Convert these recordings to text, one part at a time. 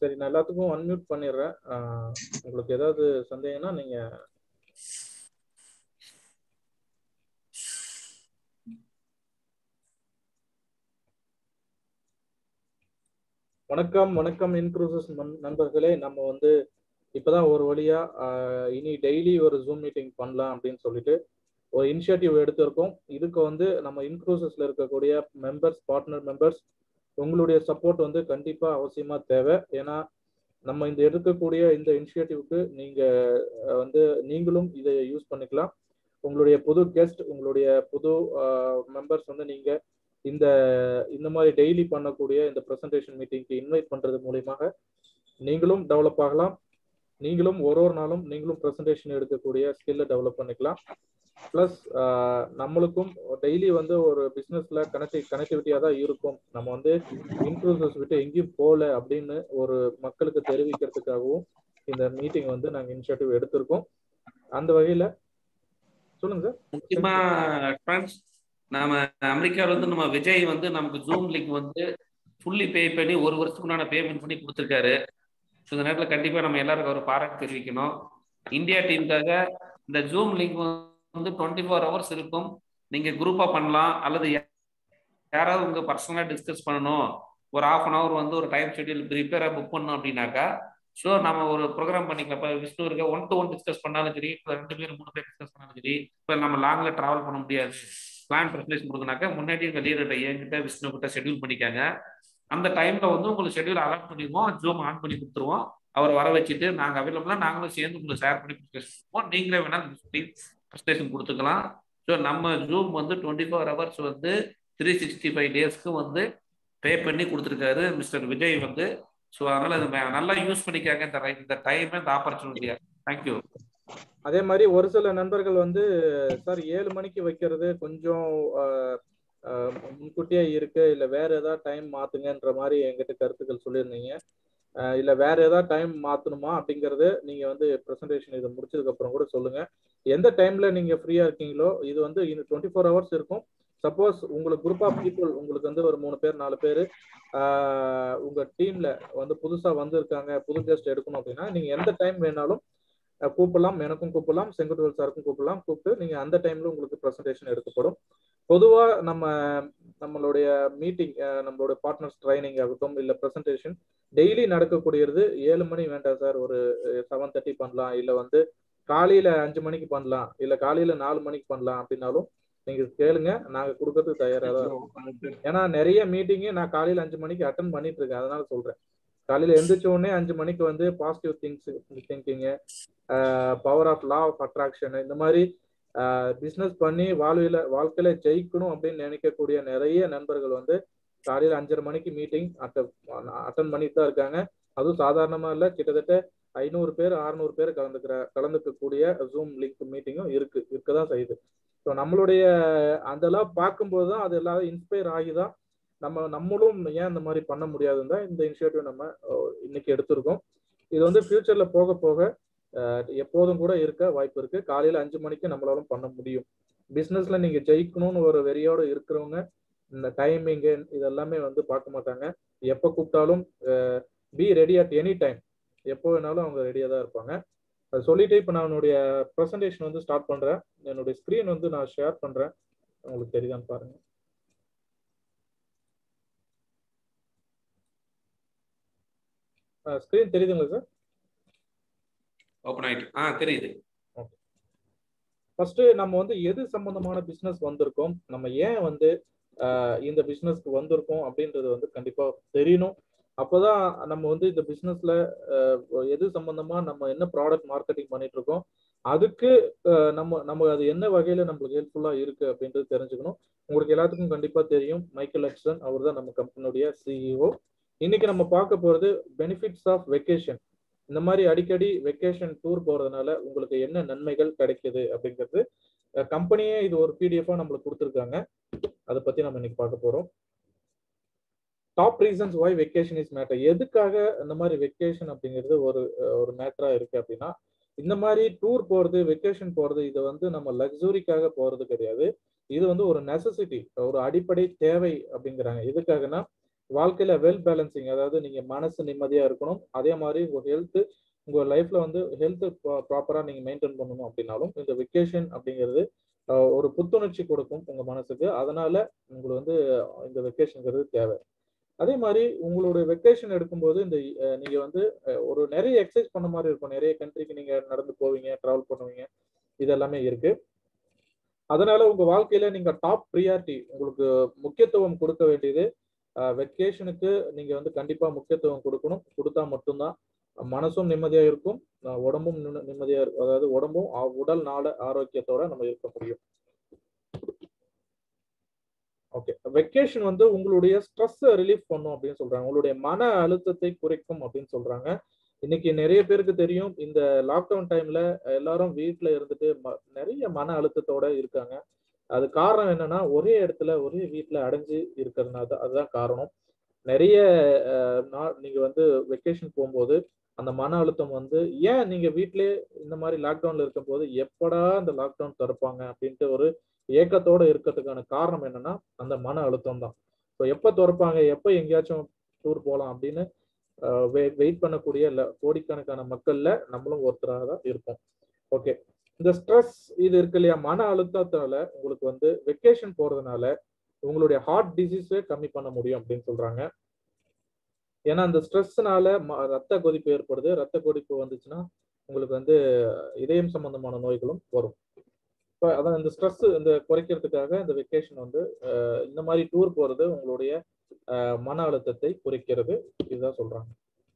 சரி நான் எல்லாத்துக்கும் அன்மியூட் பண்ணிடுறேன் ஆஹ் உங்களுக்கு ஏதாவது சந்தேகம்னா நீங்க வணக்கம் வணக்கம் இன்க்ரூசஸ் நண்பர்களே நம்ம வந்து இப்பதான் ஒரு வழியா ஆஹ் இனி டெய்லி ஒரு ஜூம் மீட்டிங் பண்ணலாம் அப்படின்னு சொல்லிட்டு ஒரு இனிஷியேட்டிவ் எடுத்திருக்கோம் இதுக்கு வந்து நம்ம இன்க்ரூசஸ்ல இருக்கக்கூடிய மெம்பர்ஸ் பார்ட்னர் மெம்பர்ஸ் உங்களுடைய சப்போர்ட் வந்து கண்டிப்பா அவசியமா தேவை ஏன்னா நம்ம இந்த எடுக்கக்கூடிய இந்த இனிஷியேட்டிவ்க்கு நீங்க அஹ், வந்து நீங்களும் இதை யூஸ் பண்ணிக்கலாம் உங்களுடைய புது கெஸ்ட் உங்களுடைய புது மெம்பர்ஸ் வந்து நீங்க இந்த இந்த மாதிரி டெய்லி பண்ணக்கூடிய இந்த ப்ரெசன்டேஷன் மீட்டிங்க்கு இன்வைட் பண்றது மூலியமாக நீங்களும் டெவலப் ஆகலாம் நீங்களும் ஒரு ஒரு நாளும் நீங்களும் ப்ரெசன்டேஷன் எடுக்கக்கூடிய ஸ்கில்லை டெவலப் பண்ணிக்கலாம் ப்ளஸ் நம்மளுக்கும் டெய்லி வந்து ஒரு பிஸ்னஸ்ல கனெக்டி கனெக்டிவிட்டியாக தான் இருக்கும் நம்ம வந்து இன்க்ளூசர்ஸ் விட்டு எங்கேயும் போகல அப்படின்னு ஒரு மக்களுக்கு தெரிவிக்கிறதுக்காகவும் இந்த மீட்டிங் வந்து நாங்கள் இனிஷியேட்டிவ் எடுத்திருக்கோம் அந்த வகையில் சொல்லுங்க சார் முக்கியமா ஃப்ரெண்ட்ஸ் நாம அமெரிக்கால இருந்து நம்ம விஜய் வந்து நமக்கு ஜூம் லிங்க் வந்து ஃபுல்லி பே பண்ணி ஒரு வருஷத்துக்குண்டான பேமெண்ட் பண்ணி கொடுத்துருக்காரு ஸோ இந்த நேரத்தில் கண்டிப்பாக நம்ம எல்லாருக்கும் ஒரு பாராட்டு தெரிவிக்கணும் இந்தியா டீமுக்காக இந்த ஜூம் லிங்க் வந்து டுவெண்ட்டி ஃபோர் ஹவர்ஸ் இருக்கும் நீங்க குரூப்பா பண்ணலாம் அல்லது யா- யாராவது உங்க பர்சனலாக டிஸ்கஸ் பண்ணணும் ஒரு ஹாஃப் அன் ஹவர் வந்து ஒரு டைம் ஷெட்யூல் ப்ரிப்பேராக புக் பண்ணணும் அப்படின்னாக்கா ஸோ நம்ம ஒரு ப்ரோக்ராம் பண்ணிக்கலாம் இப்போ விஷ்ணு இருக்க ஒன் டு ஒன் டிஸ்கஸ் பண்ணாலும் சரி இப்போ ரெண்டு பேர் மூணு பேர் டிஸ்கஸ் பண்ணாலும் சரி இப்போ நம்ம லாங்ல டிராவல் பண்ண முடியாது பிளான் ப்ரெசன்டேஷன் கொடுத்தனாக்கா முன்னாடி எங்கள் லீடர்கிட்ட என்கிட்ட விஷ்ணு கிட்ட ஷெட்யூல் பண்ணிக்காங்க அந்த டைம்ல வந்து உங்களுக்கு ஷெட்யூல் அலாட் பண்ணிடுவோம் ஜூம் ஆன் பண்ணி கொடுத்துருவோம் அவர் வர வச்சுட்டு நாங்கள் அவைலபிளா நாங்களும் சேர்ந்து உங்களுக்கு ஷேர் பண்ணி கொடுத்துருவோம் நீங்களே வேணாலும் ப்ரெசன்டேஷன் கொடுத்துக்கலாம் ஸோ நம்ம ஜூம் வந்து டுவெண்ட்டி ஃபோர் ஹவர்ஸ் வந்து த்ரீ சிக்ஸ்டி ஃபைவ் டேஸ்க்கு வந்து பே பண்ணி கொடுத்துருக்காரு மிஸ்டர் விஜய் வந்து ஸோ அதனால இது மே- நல்லா யூஸ் பண்ணிக்காங்க இந்த ரை- இந்த டைம் இந்த ஆப்பர்ச்சுனிட்டியா தேங்க்யூ அதே மாதிரி ஒரு சில நண்பர்கள் வந்து சார் ஏழு மணிக்கு வைக்கிறது கொஞ்சம் ஆஹ், ஆஹ், முன்கூட்டியே இருக்கு இல்ல வேற ஏதாவது டைம் மாத்துங்கன்ற மாதிரி என்கிட்ட கருத்துக்கள் சொல்லியிருந்தீங்க ஆஹ், இல்ல வேற ஏதாவது டைம் மாத்தணுமா அப்படிங்கறது நீங்க வந்து ப்ரெசன்டேஷன் இது முடிச்சதுக்கு அப்புறம் கூட சொல்லுங்க எந்த டைம்ல நீங்க ஃப்ரீயா இருக்கீங்களோ இது வந்து இந்த டுவெண்ட்டி ஃபோர் ஹவர்ஸ் இருக்கும் சப்போஸ் உங்களுக்கு குரூப் ஆஃப் பீப்புள் உங்களுக்கு வந்து ஒரு மூணு பேர் நாலு பேர் உங்க டீம்ல வந்து புதுசா வந்திருக்காங்க புது கெஸ்ட் எடுக்கணும் அப்படின்னா நீங்க எந்த டைம் வேணாலும் அஹ் கூப்பிடலாம் எனக்கும் கூப்பிடலாம் செங்குட்டுவல் சாருக்கும் கூப்பிடலாம் கூப்பிட்டு நீங்க அந்த டைம்ல உங்களுக்கு ப்ரெசன்டேஷன் எடுக்கப்படும் பொதுவா நம்ம நம்மளுடைய மீட்டிங் நம்மளுடைய பார்ட்னர்ஸ் ட்ரைனிங் ஆகட்டும் இல்ல ப்ரெசன்டேஷன் டெய்லி நடக்கக்கூடியது ஏழு மணி வேண்டாம் சார் ஒரு செவன் தேர்ட்டி பண்ணலாம் இல்ல வந்து காலையில அஞ்சு மணிக்கு பண்ணலாம் இல்ல காலையில நாலு மணிக்கு பண்ணலாம் அப்படின்னாலும் நீங்க கேளுங்க நாங்க கொடுக்கறதுக்கு தயாரா தான் இருக்கோம். ஏன்னா நிறைய மீட்டிங்கு நான் காலையில அஞ்சு மணிக்கு அட்டன் பண்ணிட்டு இருக்கேன் அதனால சொல்றேன் காலையில எந்திரிச்ச உடனே அஞ்சு மணிக்கு வந்து positive things thinking power of law of attraction இந்த மாதிரி பிஸ்னஸ் பண்ணி வாழ்வில வாழ்க்கையில ஜெயிக்கணும் அப்படின்னு நினைக்கக்கூடிய நிறைய நண்பர்கள் வந்து காலையில அஞ்சரை மணிக்கு மீட்டிங் அட்டன் பண்ணிட்டு தான் இருக்காங்க அதுவும் சாதாரணமா இல்ல கிட்டத்தட்ட ஐநூறு பேர் அறுநூறு பேர் கலந்துக்கிற கலந்துக்கக்கூடிய ஜூம் லிங்க் மீட்டிங்கும் இருக்கு இருக்கதான் செய்யுது ஸோ நம்மளுடைய அதெல்லாம் பார்க்கும்போது தான் அது எல்லாரும் இன்ஸ்பயர் ஆகி தான் நம்ம நம்மளும் ஏன் இந்த மாதிரி பண்ண முடியாதுன்னு தான் இந்த இனிஷியேட்டிவ் நம்ம அஹ், இன்னைக்கு எடுத்திருக்கோம் இது வந்து ஃபியூச்சர்ல போக போக அஹ், எப்போதும் கூட இருக்க வாய்ப்பு இருக்கு காலையில அஞ்சு மணிக்கு நம்மளாலும் பண்ண முடியும் பிசினஸ்ல நீங்க ஜெயிக்கணும்னு ஒரு வெறியோட இருக்கிறவங்க இந்த டைமிங்கு இதெல்லாமே வந்து பார்க்க மாட்டாங்க எப்போ கூப்பிட்டாலும் be ready at any time எப்போ வேணாலும் அவங்க ரெடியாக தான் இருப்பாங்க அது சொல்லிட்டு இப்போ நான் என்னுடைய ப்ரெசன்டேஷன் வந்து ஸ்டார்ட் பண்றேன் என்னுடைய ஸ்க்ரீன் வந்து நான் ஷேர் பண்றேன் உங்களுக்கு தெரியுதான்னு பாருங்க ஸ்க்ரீன் தெரியுதுங்களா சார் ஓப்பன் ஆயிட்டு ஆ தெரியுது ஃபர்ஸ்ட் நம்ம வந்து எது சம்பந்தமான பிசினஸ் வந்திருக்கோம் நம்ம ஏன் வந்து ஆஹ், இந்த பிசினஸ்க்கு வந்திருக்கோம் அப்படின்றது வந்து கண்டிப்பா தெரியணும் அப்போதான் நம்ம வந்து இந்த பிசினஸ்ல எது சம்பந்தமா நம்ம என்ன ப்ராடக்ட் மார்க்கெட்டிங் பண்ணிட்டு இருக்கோம் அதுக்கு ஆஹ், நம்ம நம்ம அது என்ன வகையில நம்மளுக்கு ஹெல்ப்ஃபுல்லா இருக்கு அப்படின்றது தெரிஞ்சுக்கணும் உங்களுக்கு எல்லாத்துக்கும் கண்டிப்பா தெரியும் மைக்கேல் லக்சன் அவர் தான் நம்ம கம்பெனியுடைய சிஇஓ இன்னைக்கு நம்ம பார்க்க போறது பெனிஃபிட்ஸ் ஆஃப் வெக்கேஷன் இந்த மாதிரி அடிக்கடி வெக்கேஷன் டூர் போறதுனால உங்களுக்கு என்ன நன்மைகள் கிடைக்குது அப்படிங்கிறது கம்பெனியே இது ஒரு பிடிஎஃபா நம்மளுக்கு கொடுத்துருக்காங்க அதை பத்தி நம்ம இன்னைக்கு பார்க்க போறோம் top reasons why vacation is matter எதுக்காக இந்த மாதிரி வெக்கேஷன் அப்படிங்கிறது ஒரு அஹ், ஒரு மேட்டரா இருக்கு அப்படின்னா இந்த மாதிரி டூர் போறது வெக்கேஷன் போறது இது வந்து நம்ம லக்ஸுரிக்காக போறது கிடையாது இது வந்து ஒரு நெசசிட்டி ஒரு அடிப்படை தேவை அப்படிங்கிறாங்க எதுக்காகனா வாழ்க்கையில வெல் பேலன்சிங் அதாவது நீங்க மனசு நிம்மதியா இருக்கணும் அதே மாதிரி உங்க ஹெல்த் உங்க லைஃப்ல வந்து ஹெல்த் ப்ராப்பரா நீங்க மெயின்டைன் பண்ணணும் அப்படின்னாலும் இந்த வெக்கேஷன் அப்படிங்கிறது ஆஹ், ஒரு புத்துணர்ச்சி கொடுக்கும் உங்க மனசுக்கு அதனால உங்களுக்கு வந்து இந்த வெக்கேஷனுங்கிறது தேவை அதே மாதிரி உங்களுடைய வெக்கேஷன் எடுக்கும்போது இந்த அஹ், நீங்க வந்து அஹ், ஒரு நிறைய எக்ஸசைஸ் பண்ண மாதிரி இருக்கும் நிறைய கண்ட்ரிக்கு நீங்க நடந்து போவீங்க டிராவல் பண்ணுவீங்க இது எல்லாமே இருக்கு அதனால உங்க வாழ்க்கையில நீங்க டாப் ப்ரியாரிட்டி உங்களுக்கு முக்கியத்துவம் கொடுக்க வேண்டியது வெக்கேஷனுக்கு நீங்க வந்து கண்டிப்பா முக்கியத்துவம் கொடுக்கணும் கொடுத்தா மட்டும்தான் மனசும் நிம்மதியா இருக்கும் அஹ் உடம்பும் நிம்ம- நிம்மதியா இருக்கும் அதாவது உடம்பும் ஆ- உடல் நாள ஆரோக்கியத்தோட நம்ம இருக்க முடியும் ஓகே வெக்கேஷன் வந்து உங்களுடைய ஸ்ட்ரெஸ் ரிலீஃப் பண்ணும் அப்படின்னு சொல்றாங்க உங்களுடைய மன அழுத்தத்தை குறைக்கும் அப்படின்னு சொல்றாங்க இன்னைக்கு நிறைய பேருக்கு தெரியும் இந்த லாக்டவுன் டைம்ல எல்லாரும் வீட்ல இருந்துட்டு ம- நிறைய மன அழுத்தத்தோட இருக்காங்க அது காரணம் என்னன்னா ஒரே இடத்துல ஒரே வீட்ல அடைஞ்சு இருக்கிறதுனால தான் அதுதான் காரணம் நிறைய அஹ், நாள் நீங்க வந்து வெக்கேஷன் போகும்போது அந்த மன அழுத்தம் வந்து ஏன் நீங்க வீட்லயே இந்த மாதிரி லாக்டவுன்ல இருக்கும்போது எப்படா இந்த லாக்டவுன் திறப்பாங்க அப்படின்ட்டு ஒரு ஏக்கத்தோட இருக்கிறதுக்கான காரணம் என்னன்னா அந்த மன அழுத்தம் தான் ஸோ எப்போ திறப்பாங்க எப்போ எங்கேயாச்சும் டூர் போகலாம் அப்படின்னு வெயிட் பண்ணக்கூடிய இல்ல கோடிக்கணக்கான மக்கள்ல நம்மளும் ஒருத்தராக தான் இருப்போம் ஓகே இந்த ஸ்ட்ரெஸ் இது இருக்கு இல்லையா மன அழுத்தத்தால உங்களுக்கு வந்து வெக்கேஷன் போறதுனால உங்களுடைய ஹார்ட் டிசீஸே கம்மி பண்ண முடியும் அப்படின்னு சொல்றாங்க ஏன்னா அந்த ஸ்ட்ரெஸ்னால ரத்த கொதிப்பு ஏற்படுது ரத்த கொதிப்பு வந்துச்சுன்னா உங்களுக்கு வந்து இதயம் சம்பந்தமான நோய்களும் வரும் இப்போ அதான் இந்த ஸ்ட்ரெஸ் இந்த குறைக்கிறதுக்காக இந்த வெக்கேஷன் வந்து அஹ், இந்த மாதிரி டூர் போறது உங்களுடைய அஹ், மன அழுத்தத்தை குறைக்கிறது இதுதான் சொல்றாங்க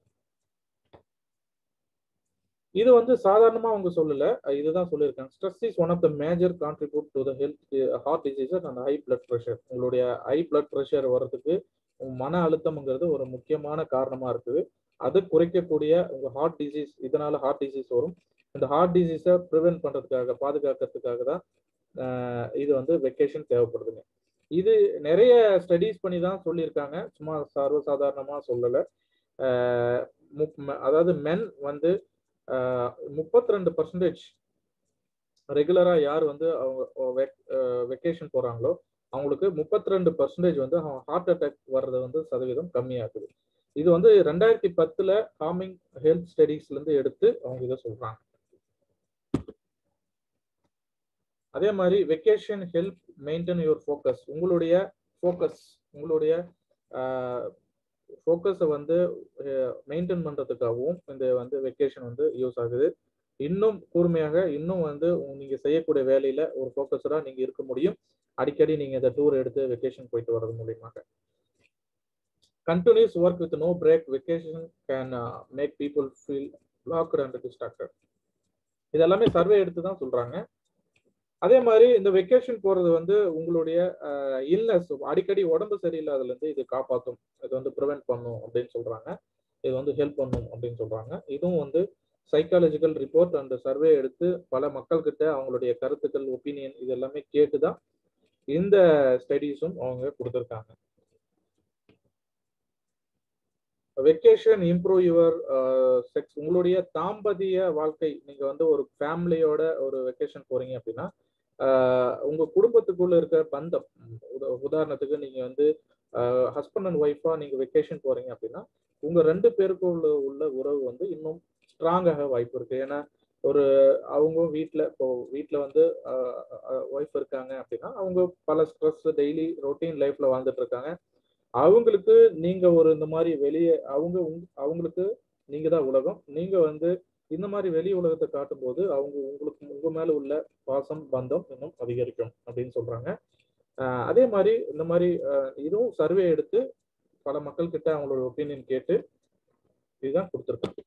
இது வந்து சாதாரணமா அவங்க சொல்லல அஹ் இதுதான் சொல்லியிருக்காங்க stress is one of the major contribute to the health heart diseases and high blood pressure உங்களுடைய ஹை பிளட் ப்ரெஷர் வர்றதுக்கு உங்க மன அழுத்தம்ங்கிறது ஒரு முக்கியமான காரணமா இருக்குது அது குறைக்கக்கூடிய உங்க ஹார்ட் டிசீஸ் இதனால ஹார்ட் டிசீஸ் வரும் இந்த ஹார்ட் டிசீஸை ப்ரிவென்ட் பண்றதுக்காக பாதுகாக்கிறதுக்காக தான் அஹ் இது வந்து வெக்கேஷன் தேவைப்படுதுங்க இது நிறைய ஸ்டடீஸ் பண்ணி தான் சொல்லியிருக்காங்க சும்மா சர்வசாதாரணமா சொல்லலை அஹ் முப்- ம- அதாவது மென் வந்து முப்பத்தி ரெண்டு பர்சன்டேஜ் ரெகுலரா யார் வந்து அவங்க வெக்கேஷன் போறாங்களோ அவங்களுக்கு முப்பத்தி ரெண்டு பர்சன்டேஜ் வந்து ஹார்ட் அட்டாக் வர்றது வந்து சதவீதம் கம்மியாகுது இது வந்து ரெண்டாயிரத்தி பத்துல ஹார்மிங் ஹெல்த் ஸ்டடீஸ்ல இருந்து எடுத்து அவங்க இதை சொல்றாங்க அதே மாதிரி vacation help maintain your focus உங்களுடைய ஃபோக்கஸ் உங்களுடைய ஃபோக்கஸை வந்து மெயின்டைன் பண்றதுக்காகவும் இந்த வந்து வெக்கேஷன் வந்து யூஸ் ஆகுது இன்னும் கூர்மையாக இன்னும் வந்து உங்க- நீங்க செய்யக்கூடிய வேலையில ஒரு ஃபோக்கஸ்டா நீங்க இருக்க முடியும் அடிக்கடி நீங்க இந்த டூர் எடுத்து வெக்கேஷன் போயிட்டு வர்றது மூலியமாக continuous work with no break vacation can make people feel locked and distracted இது எல்லாமே சர்வே எடுத்து தான் சொல்றாங்க அதே மாதிரி இந்த வெக்கேஷன் போறது வந்து உங்களுடைய இல்னஸ் அடிக்கடி உடம்பு சரியில்லாததுல இருந்து இது காப்பாற்றும் இது வந்து ப்ரிவென்ட் பண்ணும் அப்படின்னு சொல்றாங்க இது வந்து ஹெல்ப் பண்ணும் அப்படின்னு சொல்றாங்க இதுவும் வந்து சைக்காலஜிக்கல் ரிப்போர்ட் அண்ட் சர்வே எடுத்து பல மக்கள்கிட்ட அவங்களுடைய கருத்துக்கள் ஒப்பீனியன் இது எல்லாமே கேட்டு தான் இந்த ஸ்டடீஸும் அவங்க கொடுத்துருக்காங்க வெக்கேஷன் இம்ப்ரூவ் யுவர் செக்ஸ் உங்களுடைய தாம்பதிய வாழ்க்கை நீங்க வந்து ஒரு ஃபேமிலியோட ஒரு வெக்கேஷன் போறீங்க அப்படின்னா ஆஹ் உங்க குடும்பத்துக்குள்ள இருக்க பந்தம் உத- உதாரணத்துக்கு நீங்க வந்து ஹஸ்பண்ட் அண்ட் ஒய்ஃபா நீங்க வெக்கேஷன் போறீங்க அப்படின்னா உங்க ரெண்டு பேருக்குள்ள உள்ள உறவு வந்து இன்னும் ஸ்ட்ராங்காக வாய்ப்பு இருக்கு ஏன்னா ஒரு அவங்க வீட்ல இப்போ வீட்ல வந்து ஒய்ஃப் இருக்காங்க அப்படின்னா அவங்க பல ஸ்ட்ரெஸ் டெய்லி ரொட்டீன் லைஃப்ல வாழ்ந்துட்டு இருக்காங்க அவங்களுக்கு நீங்க ஒரு இந்த மாதிரி வெளியே அவங்க உங்க- அவங்களுக்கு நீங்க தான் உலகம் நீங்க வந்து இந்த மாதிரி வெளி உலகத்தை காட்டும்போது அவங்க உங்களுக்கு உங்க மேல உள்ள பாசம் பந்தம் இன்னும் அதிகரிக்கும் அப்படின்னு சொல்றாங்க ஆஹ் அதே மாதிரி இந்த மாதிரி ஆஹ் இதுவும் சர்வே எடுத்து பல மக்கள் கிட்ட அவங்களோட ஒப்பீனியன் கேட்டு இதுதான் கொடுத்துருக்காங்க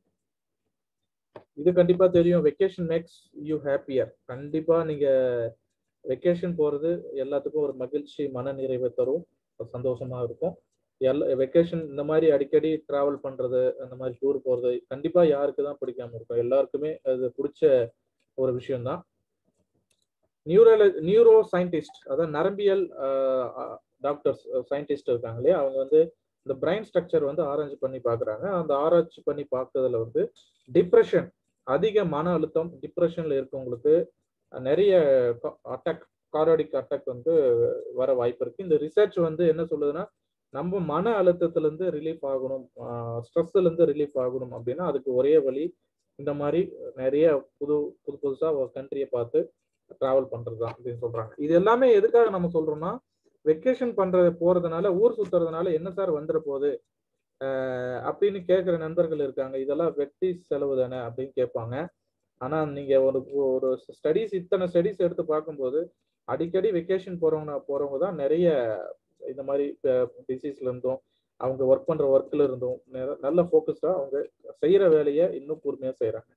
இது கண்டிப்பா தெரியும் வெக்கேஷன் மேக்ஸ் யூ ஹாப்பியர் கண்டிப்பா நீங்க வெக்கேஷன் போறது எல்லாத்துக்கும் ஒரு மகிழ்ச்சி மன நிறைவை தரும் ஒரு சந்தோஷமா இருக்கும் எல்லா வெக்கேஷன் இந்த மாதிரி அடிக்கடி டிராவல் பண்றது அந்த மாதிரி டூர் போறது கண்டிப்பா யாருக்கு தான் பிடிக்காம இருக்கும் எல்லாருக்குமே அது பிடிச்ச ஒரு விஷயம்தான் நியூரல நியூரோ சயின்டிஸ்ட் அதாவது நரம்பியல் டாக்டர்ஸ் சயின்டிஸ்ட் இருக்காங்க இல்லையா அவங்க வந்து இந்த பிரைன் ஸ்ட்ரக்சர் வந்து ஆராய்ச்சி பண்ணி பார்க்குறாங்க அந்த ஆராய்ச்சி பண்ணி பார்க்கறதுல வந்து டிப்ரெஷன் அதிக மன அழுத்தம் டிப்ரெஷன்ல இருக்கவங்களுக்கு நிறைய அட்டாக் கார்டிக் அட்டாக் வந்து வர வாய்ப்பு இருக்கு இந்த ரிசர்ச் வந்து என்ன சொல்லுதுன்னா நம்ம மன அழுத்தத்துல இருந்து ரிலீஃப் ஆகணும் ஸ்ட்ரெஸ்ல இருந்து ரிலீஃப் ஆகணும் அப்படின்னா அதுக்கு ஒரே வழி இந்த மாதிரி நிறைய புது புது புதுசா ஒரு கண்ட்ரியை பார்த்து டிராவல் பண்றது தான் அப்படின்னு சொல்றாங்க இது எல்லாமே எதுக்காக நம்ம சொல்றோம்னா வெக்கேஷன் பண்றது போறதுனால ஊர் சுத்துறதுனால என்ன சார் வந்துட போகுது அஹ் அப்படின்னு கேட்குற நண்பர்கள் இருக்காங்க இதெல்லாம் வெட்டி செலவு தானே அப்படின்னு கேட்பாங்க ஆனா நீங்க ஒரு ஒரு ஸ்டடிஸ் இத்தனை ஸ்டடிஸ் எடுத்து பார்க்கும்போது அடிக்கடி வெக்கேஷன் போறவங்க போறவங்க தான் நிறைய இந்த மாதிரி டிசீஸ்ல இருந்தும் அவங்க ஒர்க் பண்ற ஒர்க்ல இருந்தும் நெ- நல்ல ஃபோக்கஸ்டா அவங்க செய்யற வேலையை இன்னும் கூர்மையா செய்யறாங்க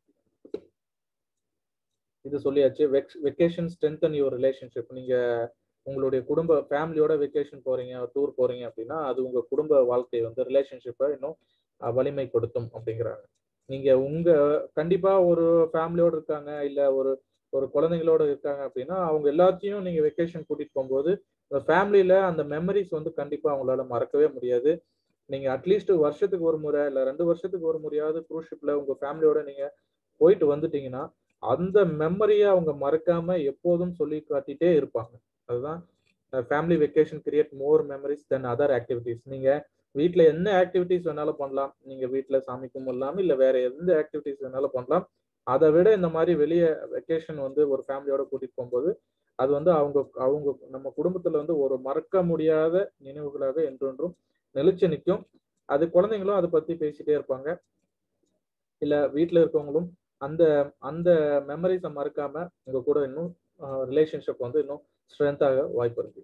இது சொல்லியாச்சு வெக்கேஷன் ஸ்ட்ரென்தன் யுவர் ரிலேஷன்ஷிப் நீங்க உங்களுடைய குடும்ப ஃபேமிலியோட வெக்கேஷன் போறீங்க டூர் போறீங்க அப்படின்னா அது உங்க குடும்ப வாழ்க்கை வந்து ரிலேஷன்ஷிப்பை இன்னும் அஹ், வலிமைப்படுத்தும் அப்படிங்கிறாங்க நீங்க உங்க கண்டிப்பா ஒரு ஃபேமிலியோட இருக்காங்க இல்ல ஒரு ஒரு குழந்தைங்களோட இருக்காங்க அப்படின்னா அவங்க எல்லாத்தையும் நீங்க வெக்கேஷன் கூட்டிட்டு போகும்போது அந்த ஃபேமிலியில அந்த மெமரிஸ் வந்து கண்டிப்பா அவங்களால மறக்கவே முடியாது நீங்க அட்லீஸ்ட் வருஷத்துக்கு ஒரு முறை இல்ல ரெண்டு வருஷத்துக்கு ஒரு முறையாவது க்ரூஸ் ஷிப்ல உங்க ஃபேமிலியோட நீங்க போயிட்டு வந்துட்டீங்கன்னா அந்த மெமரியை அவங்க மறக்காம எப்போதும் சொல்லி காட்டிட்டே இருப்பாங்க அதுதான் family vacation create more memories then other activities நீங்க வீட்ல என்ன ஆக்டிவிட்டிஸ் வேணாலும் பண்ணலாம் நீங்க வீட்ல சாமி கும்பிடலாம் இல்ல வேற எந்த ஆக்டிவிட்டிஸ் வேணாலும் பண்ணலாம் அதை விட இந்த மாதிரி வெளியே வெக்கேஷன் வந்து ஒரு ஃபேமிலியோட கூட்டிட்டு போகும்போது அது வந்து அவங்க அவங்க நம்ம குடும்பத்துல வந்து ஒரு மறக்க முடியாத நினைவுகளாக என்றொன்றும் நிலைச்சு நிற்கும் அது குழந்தைங்களும் அதை பத்தி பேசிட்டே இருப்பாங்க இல்ல வீட்ல இருக்கவங்களும் அந்த அந்த மெமரிஸை மறக்காம உங்க கூட இன்னும் ரிலேஷன்ஷிப் வந்து இன்னும் ஸ்ட்ரென்த்தாக வாய்ப்பு இருக்கு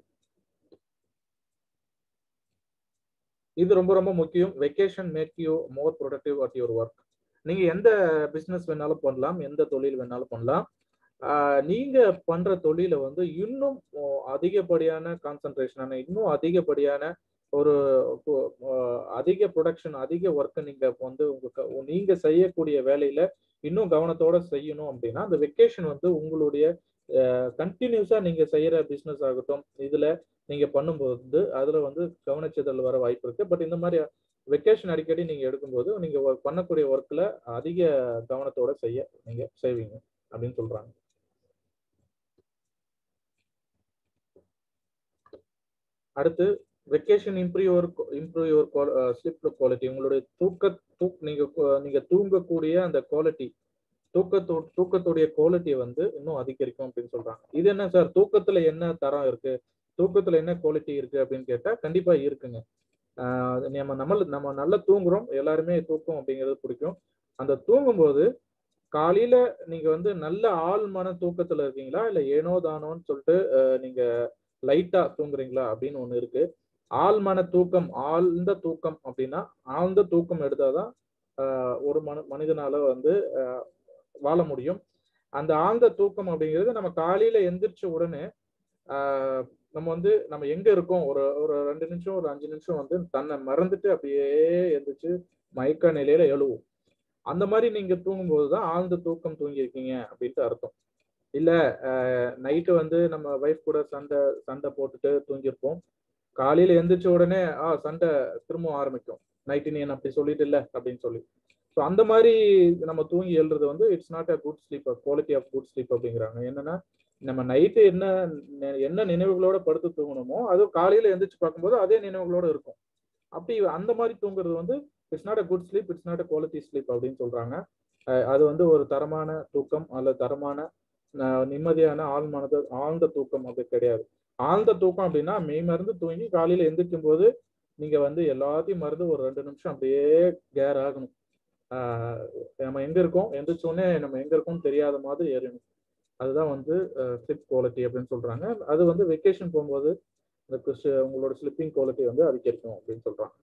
இது ரொம்ப ரொம்ப முக்கியம் vacation make you more productive at your work நீங்க எந்த பிசினஸ் வேணாலும் பண்ணலாம் எந்த தொழில் வேணாலும் பண்ணலாம் ஆஹ் நீங்க பண்ற தொழில வந்து இன்னும் ஓ- அதிகப்படியான கான்சன்ட்ரேஷனான இன்னும் அதிகப்படியான ஒரு கு- ஆஹ் அதிக ப்ரொடக்ஷன் அதிக ஒர்க்கை நீங்க வந்து உங்க க- நீங்க செய்யக்கூடிய வேலையில இன்னும் கவனத்தோட செய்யணும் அப்படின்னா அந்த வெக்கேஷன் வந்து உங்களுடைய கண்டினியூஸா நீங்க செய்யற பிசினஸ் ஆகட்டும் இதுல நீங்க பண்ணும்போது அதுல வந்து கவனச்சிதறல் வர வாய்ப்பு இருக்கு பட் இந்த மாதிரி வெக்கேஷன் அடிக்கடி நீங்க எடுக்கும்போது நீங்க work பண்ணக்கூடிய ஒர்க்ல அதிக கவனத்தோட செய்ய நீங்க செய்வீங்க அப்படின்னு சொல்றாங்க அடுத்து vacation improve your improve your sleep quality உங்களுடைய தூக்க தூக் நீங்க கு- நீங்க தூங்கக்கூடிய அந்த குவாலிட்டி தூக்கத்தோ தூக்கத்துடைய குவாலிட்டியை வந்து இன்னும் அதிகரிக்கும் அப்படின்னு சொல்றாங்க இது என்ன சார் தூக்கத்துல என்ன தரம் இருக்கு தூக்கத்துல என்ன குவாலிட்டி இருக்கு அப்படின்னு கேட்டா கண்டிப்பா இருக்குங்க ஆஹ் நம்ம நம்ம நம்ம நல்லா தூங்குறோம் எல்லாருமே தூக்கம் அப்படிங்கிறது பிடிக்கும் அந்த தூங்கும்போது காலையில நீங்க வந்து நல்ல ஆள் மன தூக்கத்துல இருக்கீங்களா இல்ல ஏனோ தானோன்னு சொல்லிட்டு ஆஹ் நீங்க லைட்டா தூங்குறீங்களா அப்படின்னு ஒண்ணு இருக்கு ஆழ்மன தூக்கம் ஆழ்ந்த தூக்கம் அப்படின்னா ஆழ்ந்த தூக்கம் எடுத்தாதான் ஆஹ் ஒரு மன மனிதனால வந்து ஆஹ் வாழ முடியும் அந்த ஆழ்ந்த தூக்கம் அப்படிங்கிறது நம்ம காலையில எந்திரிச்ச உடனே ஆஹ் நம்ம வந்து நம்ம எங்க இருக்கோம் ஒரு ஒரு ரெண்டு நிமிஷம் ஒரு அஞ்சு நிமிஷம் வந்து தன்னை மறந்துட்டு அப்படியே எந்திரிச்சு மயக்க நிலையில எழுவோம் அந்த மாதிரி நீங்க தூங்கும்போது தான் ஆழ்ந்த தூக்கம் தூங்கியிருக்கீங்க அப்படின்ட்டு அர்த்தம் இல்ல நைட்டு வந்து நம்ம ஒய்ஃப் கூட சண்டை சண்டை போட்டுட்டு தூங்கியிருப்போம் காலையில எந்திரிச்ச உடனே ஆ சண்டை திரும்பவும் ஆரம்பிக்கும் நைட்டு நீ என்ன அப்படி சொல்லிட்டு இல்ல அப்படின்னு சொல்லி ஸோ அந்த மாதிரி நம்ம தூங்கி எழுறது வந்து it's not a good sleep quality of good sleep அப்படிங்கிறாங்க என்னன்னா நம்ம நைட்டு என்ன நெ- என்ன நினைவுகளோட படுத்து தூங்கணுமோ அது காலையில எந்திரிச்சு பார்க்கும்போது அதே நினைவுகளோட இருக்கும் அப்படி அந்த மாதிரி தூங்குறது வந்து it's not a good sleep it's not a quality sleep அப்படின்னு சொல்றாங்க அஹ் அது வந்து ஒரு தரமான தூக்கம் அல்லது தரமான அஹ் நிம்மதியான ஆழ்மனத ஆழ்ந்த தூக்கம் அப்படி கிடையாது ஆழ்ந்த தூக்கம் அப்படின்னா மெய் மருந்து தூங்கி காலையில எந்திரிக்கும் போது நீங்க வந்து எல்லாத்தையும் மறந்து ஒரு ரெண்டு நிமிஷம் அப்படியே கேர் ஆகணும் ஆஹ் நம்ம எங்க இருக்கோம் எந்திரிச்ச உடனே நம்ம எங்க இருக்கோம்னு தெரியாத மாதிரி ஏறணும் அதுதான் வந்து ஸ்லிப் குவாலிட்டி அப்படின்னு சொல்றாங்க அது வந்து வெக்கேஷன் போகும்போது இந்த குஸ்- உங்களோட ஸ்லிப்பிங் குவாலிட்டி வந்து அதிகரிக்கும் அப்படின்னு சொல்றாங்க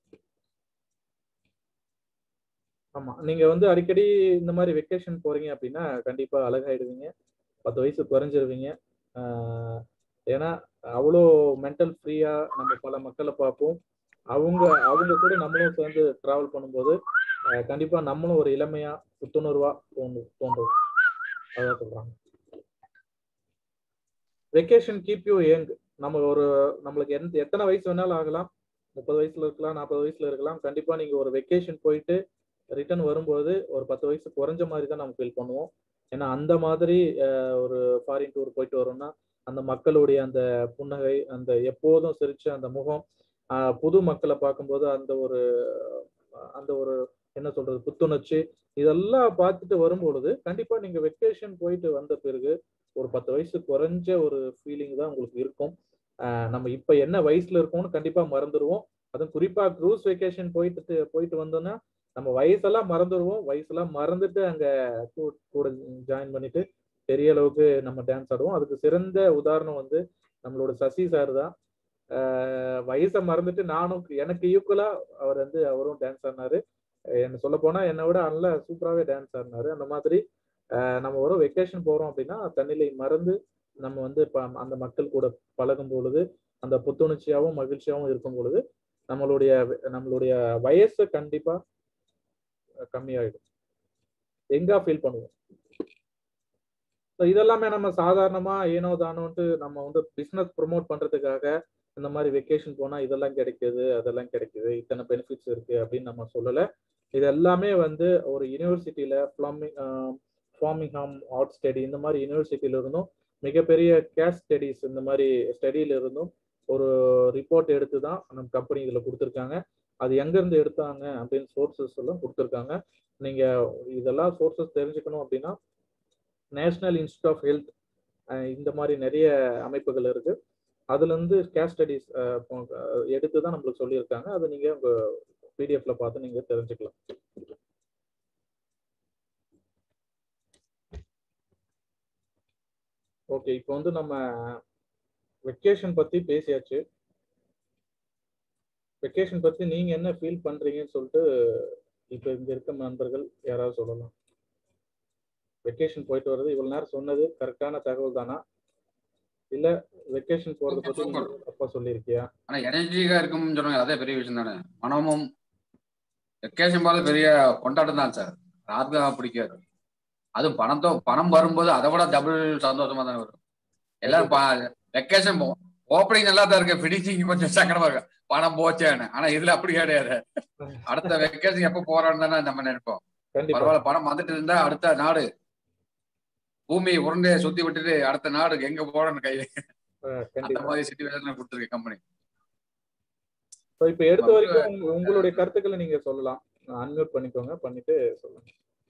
ஆமா நீங்க வந்து அடிக்கடி இந்த மாதிரி வெக்கேஷன் போறீங்க அப்படின்னா கண்டிப்பா அழகாயிடுவீங்க பத்து வயசு குறைஞ்சிருவீங்க ஆஹ் ஏன்னா அவ்வளோ மென்டல் ஃப்ரீயா நம்ம பல மக்களை பார்ப்போம் அவங்க அவங்க கூட நம்மளும் சேர்ந்து டிராவல் பண்ணும்போது ஆஹ் கண்டிப்பா நம்மளும் ஒரு இளமையா புத்துணர்வா தோணும் தோன்றும் அதான் சொல்றாங்க வெக்கேஷன் கீப் யூ யங் நம்ம ஒரு நம்மளுக்கு எந்த எத்தனை வயசு வேணாலும் ஆகலாம் முப்பது வயசுல இருக்கலாம் நாற்பது வயசுல இருக்கலாம் கண்டிப்பா நீங்க ஒரு வெக்கேஷன் போயிட்டு ரிட்டர்ன் வரும்போது ஒரு பத்து வயசு குறைஞ்ச மாதிரி தான் நம்ம ஃபீல் பண்ணுவோம் ஏன்னா அந்த மாதிரி ஆஹ் ஒரு ஃபாரின் டூர் போயிட்டு வரோம்னா அந்த மக்களுடைய அந்த புன்னகை அந்த எப்போதும் சிரிச்ச அந்த முகம் ஆஹ் புது மக்களை பார்க்கும்போது அந்த ஒரு அந்த ஒரு என்ன சொல்றது புத்துணர்ச்சி இதெல்லாம் பார்த்துட்டு வரும் பொழுது கண்டிப்பா நீங்க வெக்கேஷன் போயிட்டு வந்த பிறகு ஒரு பத்து வயசு குறைஞ்ச ஒரு ஃபீலிங் தான் உங்களுக்கு இருக்கும் ஆஹ் நம்ம இப்ப என்ன வயசுல இருக்கோம்னு கண்டிப்பா மறந்துடுவோம் அதுவும் குறிப்பா க்ரூஸ் வெக்கேஷன் போயிட்டு போயிட்டு வந்தோம்னா நம்ம வயசெல்லாம் மறந்துடுவோம் வயசெல்லாம் மறந்துட்டு அங்க கூ- கூட ஜாயின் பண்ணிட்டு பெரிய அளவுக்கு நம்ம டான்ஸ் ஆடுவோம் அதுக்கு சிறந்த உதாரணம் வந்து நம்மளோட சசி சார் தான் ஆஹ் வயசை மறந்துட்டு நானும் எனக்கு ஈக்குவலா அவர் வந்து அவரும் டான்ஸ் ஆடினாரு என்ன சொல்ல போனா என்னை விட நல்ல சூப்பராகவே டான்ஸ் ஆடினாரு அந்த மாதிரி ஆஹ் நம்ம ஒரு வெக்கேஷன் போறோம் அப்படின்னா தன்னிலை மறந்து நம்ம வந்து இப்ப அந்த மக்கள் கூட பழகும் பொழுது அந்த புத்துணர்ச்சியாகவும் மகிழ்ச்சியாகவும் இருக்கும் பொழுது நம்மளுடைய நம்மளுடைய வயசு கண்டிப்பா கம்மியாயிடும் எங்கா ஃபீல் பண்ணுவோம் ஸோ இதெல்லாமே நம்ம சாதாரணமா ஏனோ தானோன்ட்டு நம்ம வந்து பிஸ்னஸ் ப்ரொமோட் பண்றதுக்காக இந்த மாதிரி வெக்கேஷன் போனா இதெல்லாம் கிடைக்குது அதெல்லாம் கிடைக்குது இத்தனை பெனிஃபிட்ஸ் இருக்கு அப்படின்னு நம்ம சொல்லலை இது எல்லாமே வந்து ஒரு யூனிவர்சிட்டியில ஃப்ளாமிங் ஃபார்மிங்ஹாம் ஆர்ட் ஸ்டடி இந்த மாதிரி யூனிவர்சிட்டியில இருந்தும் மிகப்பெரிய கேஸ் ஸ்டடிஸ் இந்த மாதிரி ஸ்டடியில இருந்தும் ஒரு ரிப்போர்ட் எடுத்து தான் நம்ம கம்பெனி இதில் கொடுத்துருக்காங்க அது எங்கேருந்து எடுத்தாங்க அப்படின்னு சோர்சஸ் எல்லாம் கொடுத்துருக்காங்க நீங்க இதெல்லாம் சோர்சஸ் தெரிஞ்சுக்கணும் அப்படின்னா நேஷனல் இன்ஸ்டியூட் ஆஃப் ஹெல்த் இந்த மாதிரி நிறைய அமைப்புகள் இருக்கு அதுல இருந்து கேஸ் ஸ்டடிஸ் எடுத்து தான் நம்மளுக்கு சொல்லியிருக்காங்க அதை நீங்க உங்க பிடிஎஃப்ல பார்த்து நீங்க தெரிஞ்சுக்கலாம் ஓகே இப்போ வந்து நம்ம வெக்கேஷன் பத்தி பேசியாச்சு வெக்கேஷன் பத்தி நீங்க என்ன ஃபீல் பண்றீங்கன்னு சொல்லிட்டு இப்போ இங்க இருக்க நண்பர்கள் யாராவது சொல்லலாம் வெக்கேஷன் போயிட்டு வர்றது இவ்வளவு நேரம் சொன்னது கரெக்டான தகவல் தானா இல்ல வெக்கேஷன் போறத Super, பத்தி super. அப்பா சொல்லியிருக்கியா ஆனா எனர்ஜிக்கா இருக்கும்னு சொன்னாங்க அதே பெரிய விஷயம் தானே மனமும் வெக்கேஷன் போறது பெரிய கொண்டாட்டம் தான் சார் யாருக்கும் பிடிக்காது அதுவும் பணத்தோ பணம் வரும்போது அதை விட டபுள் சந்தோஷமா தானே வரும் எல்லாரும் வெக்கேஷன் போவோம் ஓப்பனிங் நல்லா தான் இருக்கு ஃபினிஷிங் கொஞ்சம் சங்கடமா இருக்கு பணம் போச்சேன்னு ஆனா இதுல அப்படி கிடையாது அடுத்த வெக்கேஷன் எப்ப போறோம்னு தானே நம்ம நினைப்போம் கண்டிப்பா பரவாயில்ல பணம் வந்துட்டு இருந்தா அடுத்த நாடு பூமி உருண்டை சுத்தி விட்டுட்டு அடுத்த நாடு எங்க போறோம்னு கை அஹ் அந்த கண்டிப்பா மாதிரி சுச்சுவேஷன் கொடுத்துருக்கு கம்பெனி So, இப்ப எடுத்த வரைக்கும் உங்க- உங்களுடைய கருத்துக்களை நீங்க சொல்லலாம் அன்மியூட் பண்ணிக்கோங்க பண்ணிட்டு சொல்லுங்க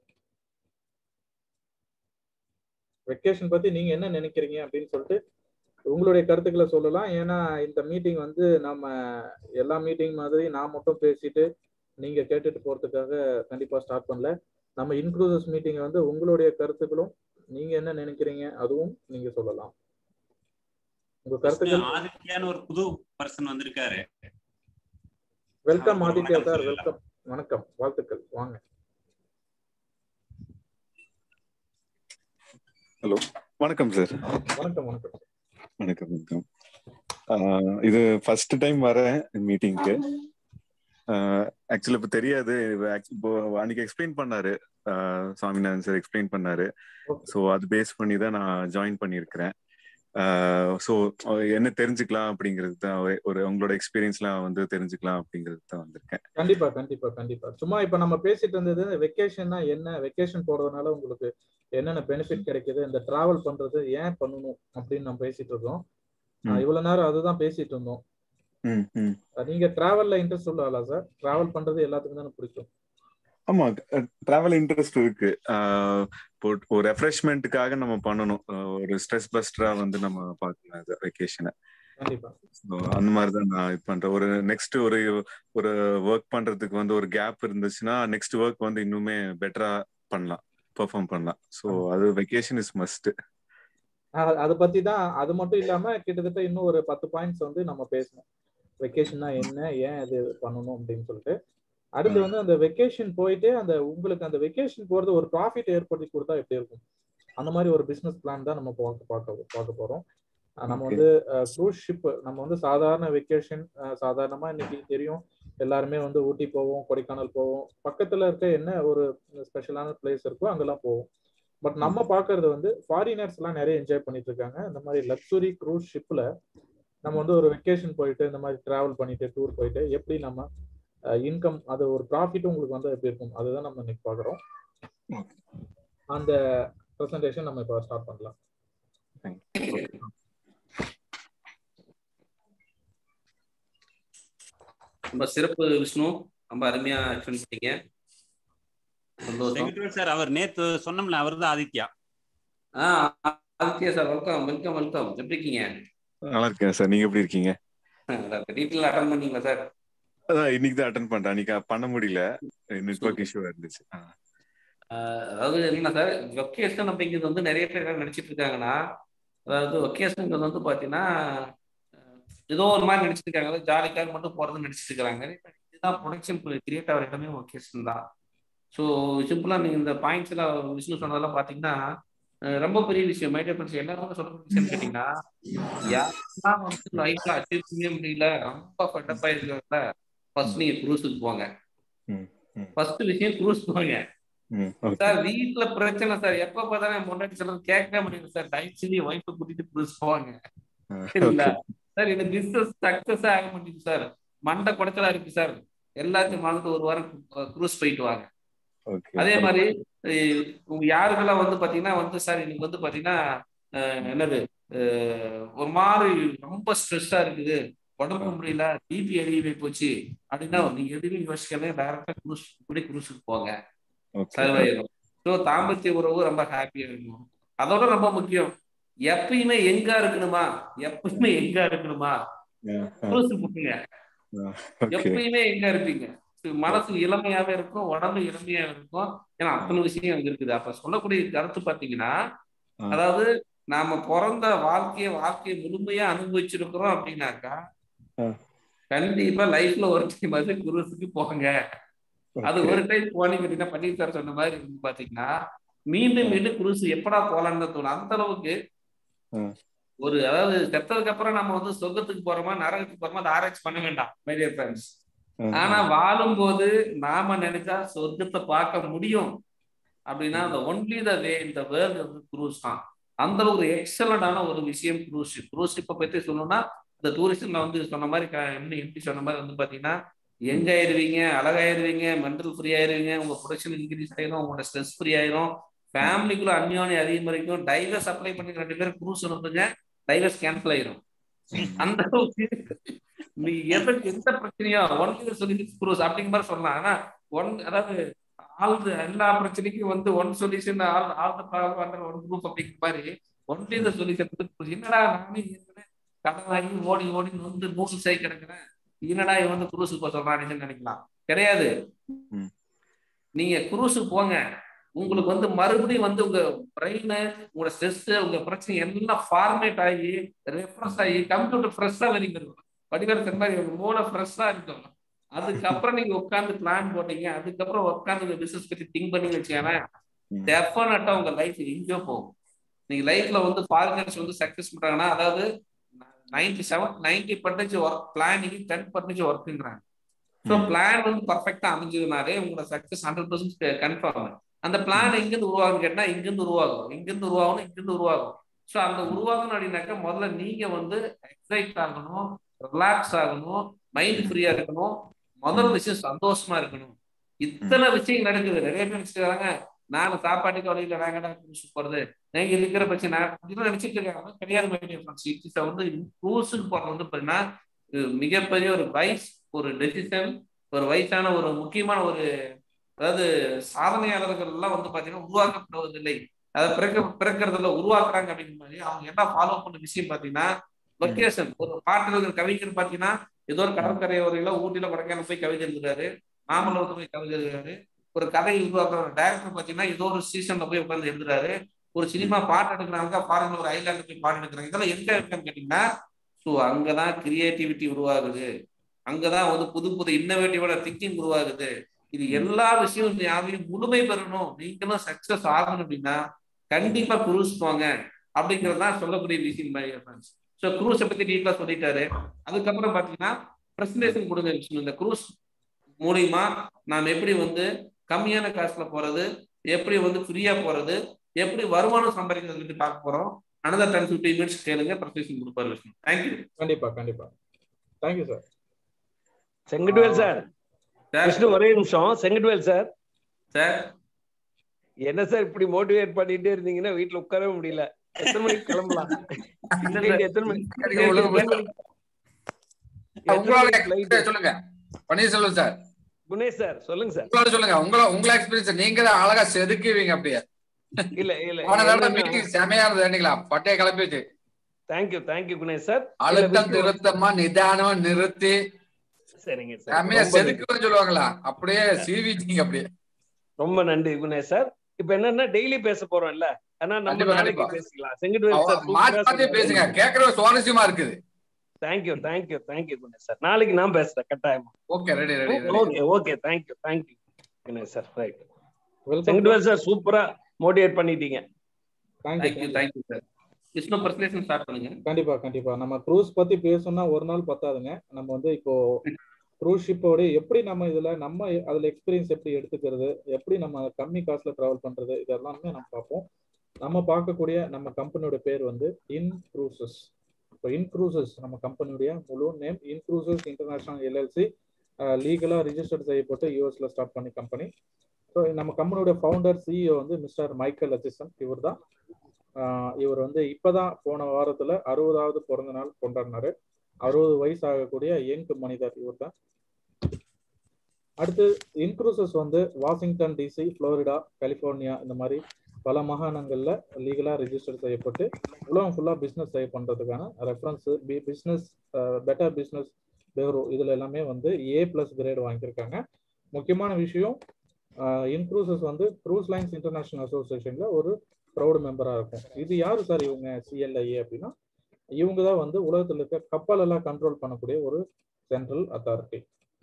வெக்கேஷன் பத்தி நீங்க என்ன நினைக்கிறீங்க அப்படின்னு சொல்லிட்டு உங்களுடைய கருத்துக்களை சொல்லலாம் ஏன்னா இந்த மீட்டிங் வந்து நம்ம எல்லா மீட்டிங் மாதிரி நான் மட்டும் பேசிட்டு நீங்க கேட்டுட்டு போறதுக்காக கண்டிப்பா ஸ்டார்ட் பண்ணல நம்ம இன்க்ளூசிவ் மீட்டிங் வந்து உங்களுடைய கருத்துக்களும் நீங்க என்ன நினைக்கிறீங்க அதுவும் நீங்க சொல்லலாம் உங்க கருத்துக்கள் ஆதித்யான்னு ஒரு புது பர்சன் வந்திருக்காரு வெல்கம் வணக்கம் ஆதித்யா சார் சொல்லலாம். வெல்கம் வணக்கம் வாழ்த்துக்கள் வாங்க ஹலோ வணக்கம் சார் வணக்கம் வணக்கம் வணக்கம் வணக்கம் ஆஹ் இது ஃபர்ஸ்ட் டைம் வரேன் மீட்டிங்க்கு ஆக்சுவலி இப்போ தெரியாது இது act- இப்போ அன்னைக்கு எக்ஸ்பிளைன் பண்ணாரு ஆஹ் சாமிநாதன் சார் எக்ஸ்பிளைன் பண்ணாரு Okay. ஸோ அது பேஸ் பண்ணி தான் நான் ஜாயின் பண்ணியிருக்கிறேன் ஸோ என்ன தெரிஞ்சுக்கலாம் அப்படிங்கிறது தான் ஒரு- ஒரு உங்களோட எக்ஸ்பீரியன்ஸ்லாம் வந்து தெரிஞ்சுக்கலாம் அப்படிங்கிறது தான் வந்திருக்கேன் கண்டிப்பா கண்டிப்பா கண்டிப்பா சும்மா இப்ப நம்ம பேசிட்டு இருந்தது வெக்கேஷன்னா என்ன வெக்கேஷன் போறதுனால உங்களுக்கு என்னென்ன பெனிஃபிட் கிடைக்குது இந்த டிராவல் பண்றது ஏன் பண்ணணும் அப்படின்னு நம்ம பேசிட்டு இருக்கோம் ஆஹ் ம். இவ்வளவு நேரம் அதுதான் பேசிட்டு இருந்தோம் ம் ம் அஹ் நீங்க டிராவல்ல இன்ட்ரெஸ்ட் உள்ளாலா சார் டிராவல் பண்றது எல்லாத்துக்கும் தானே பிடிக்கும் ஆமா டிராவல் இன்ட்ரெஸ்ட் இருக்கு ஆஹ் இப்போ ஒரு ரெஃப்ரெஷ்மெண்ட்டுக்காக நம்ம பண்ணணும் ஆஹ் ஒரு ஸ்ட்ரெஸ் பஸ்டரா வந்து நம்ம பார்க்கலாம் அது வெக்கேஷனை கண்டிப்பா அந்த மாதிரி தான் நான் இது பண்றேன் ஒரு நெக்ஸ்ட் ஒரு ஒரு ஒர்க் பண்றதுக்கு வந்து ஒரு கேப் இருந்துச்சுன்னா நெக்ஸ்ட் ஒர்க் வந்து இன்னுமே பெட்டரா பண்ணலாம் பெர்ஃபார்ம் பண்ணலாம் ஸோ அது வெக்கேஷன் இஸ் மஸ்ட் அஹ் அதை பத்தி தான் அது மட்டும் இல்லாம கிட்டத்தட்ட இன்னும் ஒரு பத்து பாயிண்ட்ஸ் வந்து நம்ம பேசணும் வெக்கேஷன்னா என்ன ஏன் அது பண்ணணும் அப்படின்னு சொல்லிட்டு அடுத்து வந்து அந்த வெக்கேஷன் போயிட்டு அந்த உங்களுக்கு அந்த வெக்கேஷன் போறது ஒரு ப்ராஃபிட் ஏற்படுத்தி கொடுத்தா எப்படி இருக்கும் அந்த மாதிரி ஒரு பிசினஸ் பிளான் தான் நம்ம பார்க்க பார்க்க பார்க்க போறோம் அஹ் நம்ம Okay. வந்து க்ரூஸ் ஷிப் நம்ம வந்து சாதாரண வெக்கேஷன் சாதாரணமா இன்னைக்கு தெரியும் எல்லாருமே வந்து ஊட்டி போவோம் கொடைக்கானல் போவோம் பக்கத்துல இருக்க என்ன ஒரு ஸ்பெஷலான பிளேஸ் இருக்கோ அங்கெல்லாம் போவோம் பட் நம்ம பார்க்கிறது வந்து ஃபாரினர்ஸ் எல்லாம் நிறைய என்ஜாய் பண்ணிட்டு இருக்காங்க இந்த மாதிரி லக்ஸுரி க்ரூஸ் ஷிப்ல நம்ம வந்து ஒரு வெக்கேஷன் போயிட்டு இந்த மாதிரி டிராவல் பண்ணிட்டு டூர் போயிட்டு எப்படி நம்ம இன்கம் அது ஒரு ப்ராஃபிட் உங்களுக்கு வந்து எப்படி இருக்கும் அதுதான் நம்ம இன்னைக்கு பார்க்குறோம் Okay. அந்த ப்ரெசன்டேஷன் நம்ம இப்போ ஸ்டார்ட் பண்ணலாம் ரொம்ப சிறப்பு விஷ்ணு ரொம்ப அருமையா எக்ஸ்பிளைன் பண்ணீங்க சந்தோஷம் செங்கட்வேல் சார் அவர் நேத்து சொன்னோம்ல அவர் தான் ஆதித்யா ஆ Aditya sir welcome welcome welcome எப்படி இருக்கீங்க நல்லா இருக்கேன் சார் நீங்க எப்படி இருக்கீங்க டீட்டெயில் அட்டன் பண்ணீங்களா சார் அதான் இன்னைக்கு தான் அட்டன் பண்றேன் அன்னைக்கு பண்ண முடியல நெட்ஒர்க் இஷ்யூ இருந்துச்சு ஆ. ஆஹ் அதாவது என்ன சார் வெக்கேஷன் அப்படிங்கிறது வந்து நிறைய பேர் என்ன நினைச்சிட்டு இருக்காங்கன்னா அதாவது வெக்கேஷனுங்கிறது வந்து பாத்தீங்கன்னா அஹ் ஏதோ ஒரு மாதிரி நினைச்சிட்டு இருக்காங்க அதாவது ஜாலிக்காக மட்டும் போறதுன்னு நினைச்சிட்டு இருக்காங்க நிறைய பேர் இதுதான் ப்ரொடக்ஷன் கிரியேட் ஆகிற இடமே வெக்கேஷன் தான் ஸோ சிம்பிளா நீங்க இந்த பாயிண்ட்ஸ் எல்லாம் விஷ்ணு சொன்னதெல்லாம் பாத்தீங்கன்னா அஹ் ரொம்ப பெரிய விஷயம் மைடியா ஃப்ரெண்ட்ஸ் எல்லாருமே சொல்ற விஷயம் கேட்டீங்கன்னா யாரெல்லாம் வந்து லைஃப்ல அச்சீவ் பண்ணவே முடியல ரொம்ப ஃபட்டப்பா இருக்கிறதுல ஃபர்ஸ்ட் நீங்க குரூஸுக்கு போங்க ம், ம். ஃபர்ஸ்ட் விஷயம் குரூஸ் போங்க ம், okay. சார் வீட்ல பிரச்சனை சார் எப்ப பார்த்தாலும் என் முன்னாடி சொல்றது கேட்கவே முடியல சார் தயவு செஞ்சு ஒய்ஃபை கூட்டிட்டு குரூஸ் போவாங்க ஆ, சரிங்களா okay. சார் இந்த பிசினஸ் சக்சஸ் ஆக மாட்டேங்குது சார் மண்டை குடைச்சலா இருக்கு சார் எல்லாத்தையும் மறந்து ஒரு வாரம் குரூஸ் போயிட்டு வாங்க Okay. அதே மாதிரி அஹ் உங்க யாருக்கெல்லாம் வந்து பாத்தீங்கன்னா வந்து சார் இன்னைக்கு வந்து பாத்தீங்கன்னா அஹ் என்னது அஹ் ஒரு மாதிரி ரொம்ப ஸ்ட்ரெஸ்ஸா இருக்குது உடம்பு முடியல பிபி அதிகமாகி போச்சு அப்படின்னா நீங்க எதுவுமே யோசிக்கல டைரக்டா குரூஸ் இப்படி குரூஸுக்கு போங்க Okay. சர்வாயிரும் ஸோ தாம்பத்திய உறவு ரொம்ப ஹாப்பியா இருக்கும் அதோட ரொம்ப முக்கியம் எப்பயுமே எங்கா இருக்கணுமா எப்பயுமே எங்கா இருக்கணுமா Yeah, ஆ, குரூஸ் போட்டுங்க okay. எப்பயுமே எங்க இருப்பீங்க மனசு இளமையாவே இருக்கும் உடம்பு இளமையாவே இருக்கும் ஏன்னா அத்தனை விஷயம் அங்க இருக்குது அப்ப சொல்லக்கூடிய கருத்து பாத்தீங்கன்னா ஆ. அதாவது நாம பிறந்த வாழ்க்கைய வாழ்க்கையை முழுமையா அனுபவிச்சிருக்கிறோம் அப்படின்னாக்கா ஆ. கண்டிப்பா லைஃப்ல ஒரு டைம் அது குருசுக்கு போங்க அது Okay. ஒரு டைம் போனீங்க அப்படின்னா பன்னீர் சார் சொன்ன மாதிரி வந்து பாத்தீங்கன்னா மீண்டும் மீண்டும் குருசு எப்படா போலான்னு தான் தோணும் அந்த அளவுக்கு ம். ஒரு அதாவது செத்ததுக்கு அப்புறம் நம்ம வந்து சொர்க்கத்துக்கு போறோமா நரகத்துக்கு போறோமா அதை ஆராய்ச்சி பண்ண வேண்டாம் மை டியர் ஃப்ரெண்ட்ஸ் ஆ, ஆனா வாழும்போது நாம நினைச்சா சொர்க்கத்தை பார்க்க முடியும் அப்படின்னா அந்த ஒன்லி த வே இந்த வேர்ல்டு வந்து குரூஸ் தான் அந்த ஒரு எக்ஸலண்டான ஒரு விஷயம் குரூஸ் குரூஸ் இப்ப பத்தி சொல்லணும்னா இந்த டூரிஸ்ட் நான் வந்து சொன்ன மாதிரி க- என்ன எப்படி சொன்ன மாதிரி வந்து பாத்தீங்கன்னா எங்க ஆயிருவீங்க அழகாயிருவீங்க மென்டல் ஃப்ரீ ஆயிருவீங்க உங்க ப்ரொடக்ஷன் இன்க்ரீஸ் ஆயிரும் உங்களோட ஸ்ட்ரெஸ் ஃப்ரீ ஆயிரும் ஃபேமிலிக்குள்ள அந்யோன்யம் அதிகமாகும் டைவர்ஸ் அப்ளை பண்ணி ரெண்டு பேரும் குரூஸ் அனுப்புங்க டைவர்ஸ் கேன்சல் ஆயிரும் அந்த அளவுக்கு நீ எதுக்கு எந்த பிரச்சனையோ ஒன் சொல்யூஷன் குரூஸ் அப்படிங்கிற மாதிரி சொல்லலாம் ஆனா ஒன் அதாவது ஆல் எல்லா பிரச்சனைக்கும் வந்து one solution all all the problem under one group அப்படிங்கிற மாதிரி ஒன்லி த சொல்யூஷன் என்னடா நானே ஏற்கனவே கடன் வாங்கி ஓடி ஓடி வந்து நூறு சை கிடக்குறேன் என்னடா இவன் வந்து குரூஸுக்கு போக சொல்றான்னு நினைக்கலாம் கிடையாது ம். நீங்க குரூஸுக்கு போங்க உங்களுக்கு வந்து மறுபடியும் வந்து உங்க பிரெயின் உங்களோட ஸ்ட்ரெஸ் உங்க பிரச்சனை எல்லாம் ஃபார்மேட் ஆகி ரெஃப்ரெஷ் ஆகி கம்ப்யூட்டர் ஃப்ரெஷ்ஷா வரீங்க இருக்கும் வடிவேல் சொன்ன மாதிரி உங்க மூளை ஃப்ரெஷ்ஷா இருக்கும் அதுக்கப்புறம் நீங்க உட்காந்து பிளான் போட்டீங்க அதுக்கப்புறம் உட்காந்து பிசினஸ் பத்தி திங்க் பண்ணி வச்சுக்கோங்க ம். டெஃபினட்டா உங்க லைஃப் எங்கேயோ போகும் நீங்க லைஃப்ல வந்து ஃபாரினர்ஸ் வந்து சக்சஸ் பண்றாங்கன்னா அதாவது ninety seven ninety percentage work planning ten percentage ஒர்க்குங்கிறாங்க ஸோ ம். பிளான் வந்து பர்ஃபெக்டா அமைஞ்சதுனாலே உங்களோட சக்சஸ் ஹண்ட்ரட் பர்சன்ட் கன்ஃபார்ம் அந்த பிளான் எங்கிருந்து உருவாகும் கேட்டா இங்கிருந்து உருவாகும் இங்கிருந்து உருவாகணும் இங்கிருந்து உருவாகும் ஸோ அந்த உருவாகணும் அப்படின்னாக்கா முதல்ல நீங்க வந்து எக்ஸைட் ஆகணும் ரிலாக்ஸ் ஆகணும் மைண்ட் ஃப்ரீயா இருக்கணும் முதல் விஷயம் சந்தோஷமா இருக்கணும் இத்தனை விஷயம் நடக்குது நிறைய பேர் நினைச்சுக்கிறாங்க நாங்க சாப்பாட்டுக்கு வழியில நாங்க குரூஸ் போறது நீங்க இருக்கிற பிரச்சனை அப்படின்னு நினைச்சிட்டு இருக்காங்க கிடையாது my dear friends. It is வந்து குரூஸுக்கு போறது வந்து பாத்தீங்கன்னா இது மிகப்பெரிய ஒரு வயசு ஒரு டெசிஷன் ஒரு வயசான ஒரு முக்கியமான ஒரு அதாவது சாதனையாளர்கள் எல்லாம் வந்து பாத்தீங்கன்னா உருவாக்கப்படுவதில்லை அதை பிறக்க பிறக்கிறதுல உருவாக்குறாங்க அப்படிங்கிற மாதிரி அவங்க என்ன ஃபாலோ பண்ண விஷயம் பாத்தீங்கன்னா லொக்கேஷன் ஒரு பாட்டு எழுதுற கவிஞர் பாத்தீங்கன்னா ஏதோ ஒரு கடற்கரை வரையில ஊட்டியில கொடைக்கானல் போய் கவிதை எழுதுறாரு மாமல்லபுரத்துல போய் கவிதை எழுதுறாரு ஒரு கதை உருவாக்குற டைரக்டர் பாத்தீங்கன்னா ஏதோ ஒரு சீசன்ல போய் உட்கார்ந்து எழுதுறாரு ஒரு சினிமா பாட்டு எடுக்கிறாங்க ஃபாரின்ல ஒரு ஐலாண்டு போய் பாட்டு எடுக்கிறாங்க இதெல்லாம் எங்க இருக்குன்னு கேட்டீங்கன்னா ஸோ அங்கதான் கிரியேட்டிவிட்டி உருவாகுது அங்கதான் வந்து புது புது இன்னோவேட்டிவான திங்கிங் உருவாகுது இது எல்லா விஷயமும் யாரையும் முழுமை பெறணும் நீங்களும் சக்சஸ் ஆகணும் அப்படின்னா கண்டிப்பா குரூஸ் போங்க அப்படிங்கிறது தான் சொல்லக்கூடிய விஷயம் ஃப்ரெண்ட்ஸ் ஸோ குரூஸை பத்தி டீட்டெயிலாக சொல்லிட்டாரு அதுக்கப்புறம் பாத்தீங்கன்னா பிரசன்டேஷன் கொடுங்க விஷயம் இந்த குரூஸ் மூலியமா நாம் எப்படி வந்து கம்மியான காசுல போறது எப்படி வந்து ஃப்ரீயா போறது எப்படி வருமானம் சம்பாதிக்கிறது பத்தி பார்க்க போறோம் அனதர் டென் ஃபிஃப்டி மினிட்ஸ் கேளுங்க பிரசன்டேஷன் கொடுப்பாரு விஷ்ணு தேங்க்யூ கண்டிப்பா கண்டிப்பா thank you sir Sengatvel sir sir Vishnu ஒரே நிமிஷம் செங்கட்வேல் சார் சார் என்ன சார் இப்படி மோட்டிவேட் பண்ணிட்டே இருந்தீங்கன்னா வீட்ல உட்காரவே முடியல எத்தனை மணிக்கு கிளம்பலாம் இல்ல Flight சார் எத்தனை மணிக்கு சரிங்க, ஒழுங்கு போய் எத்தனை மணிக்கு- எத்தனை உங்களால மணிக்கு flight? சொல்லுங்க பன்னீர்செல்வம் சார் குணேஷ் சார் சொல்லுங்க சார் உங்களோட சொல்லுங்க உங்கள உங்கள எக்ஸ்பீரியன்ஸ் நீங்க தான் அழகா செதுக்குவீங்க அப்படியே இல்ல இல்ல போன தடவை மீட்டிங் செமையா இருந்தது இல்லைங்களா பட்டைய கிளப்பிட்டு தேங்க்யூ தேங்க்யூ குணேஷ் சார் அழுத்தம் திருத்தமா நிதானமா நிறுத்தி சரிங்க செமையா சார் செதுக்குன்னு சொல்லுவாங்களா அப்படியே சீவிட்டீங்க அப்படியே ரொம்ப நன்றி குணேஷ் சார் இப்ப என்னன்னா டெய்லி பேச போறோம்ல ஆனா நம்ம கண்டிப்பா, நாளைக்கு கண்டிப்பா. பேசிக்கலாம் செங்கட்வேல் சார் மாத்தி மாத்தி பேசுங்க கேக்குற சுவாரஸ்யமா இருக்குது thank you thank you thank you Gunesh sir நாளைக்கு நான் பேசுறேன் கட்டாயமா okay ready ready okay okay thank you thank you Gunesh sir right welcome Sengatvel sir சூப்பரா மோட்டிவேட் பண்ணிட்டீங்க thank you thank you thank you sir Vishnu presentation start பண்ணுங்க கண்டிப்பா கண்டிப்பா நம்ம க்ரூஸ் பத்தி பேசணும்னா ஒரு நாள் பத்தாதுங்க நம்ம வந்து இப்போ க்ரூஸ் ஷிப்போட எப்படி நம்ம இதுல நம்ம அதுல எக்ஸ்பீரியன்ஸ் எப்படி எடுத்துக்கிறது எப்படி நம்ம கம்மி காசுல டிராவல் பண்றது இதெல்லாமே நம்ம பார்ப்போம் நம்ம பார்க்கக்கூடிய நம்ம கம்பெனியோட பேர் வந்து இன் க்ரூசஸ் இப்போ இன் க்ரூசஸ் நம்ம கம்பெனியுடைய முழு name in Cruises International LLC லீகலா ரிஜிஸ்டர்ட் செய்யப்பட்டு யூஎஸ்ல ஸ்டார்ட் பண்ணி கம்பெனி ஸோ நம்ம கம்பெனியோட ஃபவுண்டர் சிஇஓ வந்து மிஸ்டர் மைக்கேல் அச்சிசன் இவர் தான் இவர் வந்து இப்பதான் போன வாரத்துல அறுபதாவது பிறந்த நாள் கொண்டாடினாரு அறுபது வயசு ஆகக்கூடிய யங் மனிதர் இவர் தான் அடுத்து இன்க்ரூசஸ் வந்து வாஷிங்டன் டிசி புளோரிடா கலிபோர்னியா இந்த மாதிரி பல மாகாணங்கள்ல லீகலா ரெஜிஸ்டர் செய்யப்பட்டு உலகம் ஃபுல்லா பிசினஸ் செய்ய பண்றதுக்கான reference business better business bureau இதுல எல்லாமே வந்து ஏ பிளஸ் கிரேட் வாங்கியிருக்காங்க முக்கியமான விஷயம் இன்க்ரூசஸ் வந்து க்ரூஸ் லைன்ஸ் இன்டர்நேஷனல் அசோசியேஷன்ல ஒரு ப்ரௌடு மெம்பரா இருக்கும் இது யாரு சார் இவங்க சிஎல்ஐஏ அப்படின்னா இவங்க தான் வந்து உலகத்தில் இருக்க கப்பல் எல்லாம் கண்ட்ரோல் பண்ணக்கூடிய ஒரு சென்ட்ரல் அத்தாரிட்டி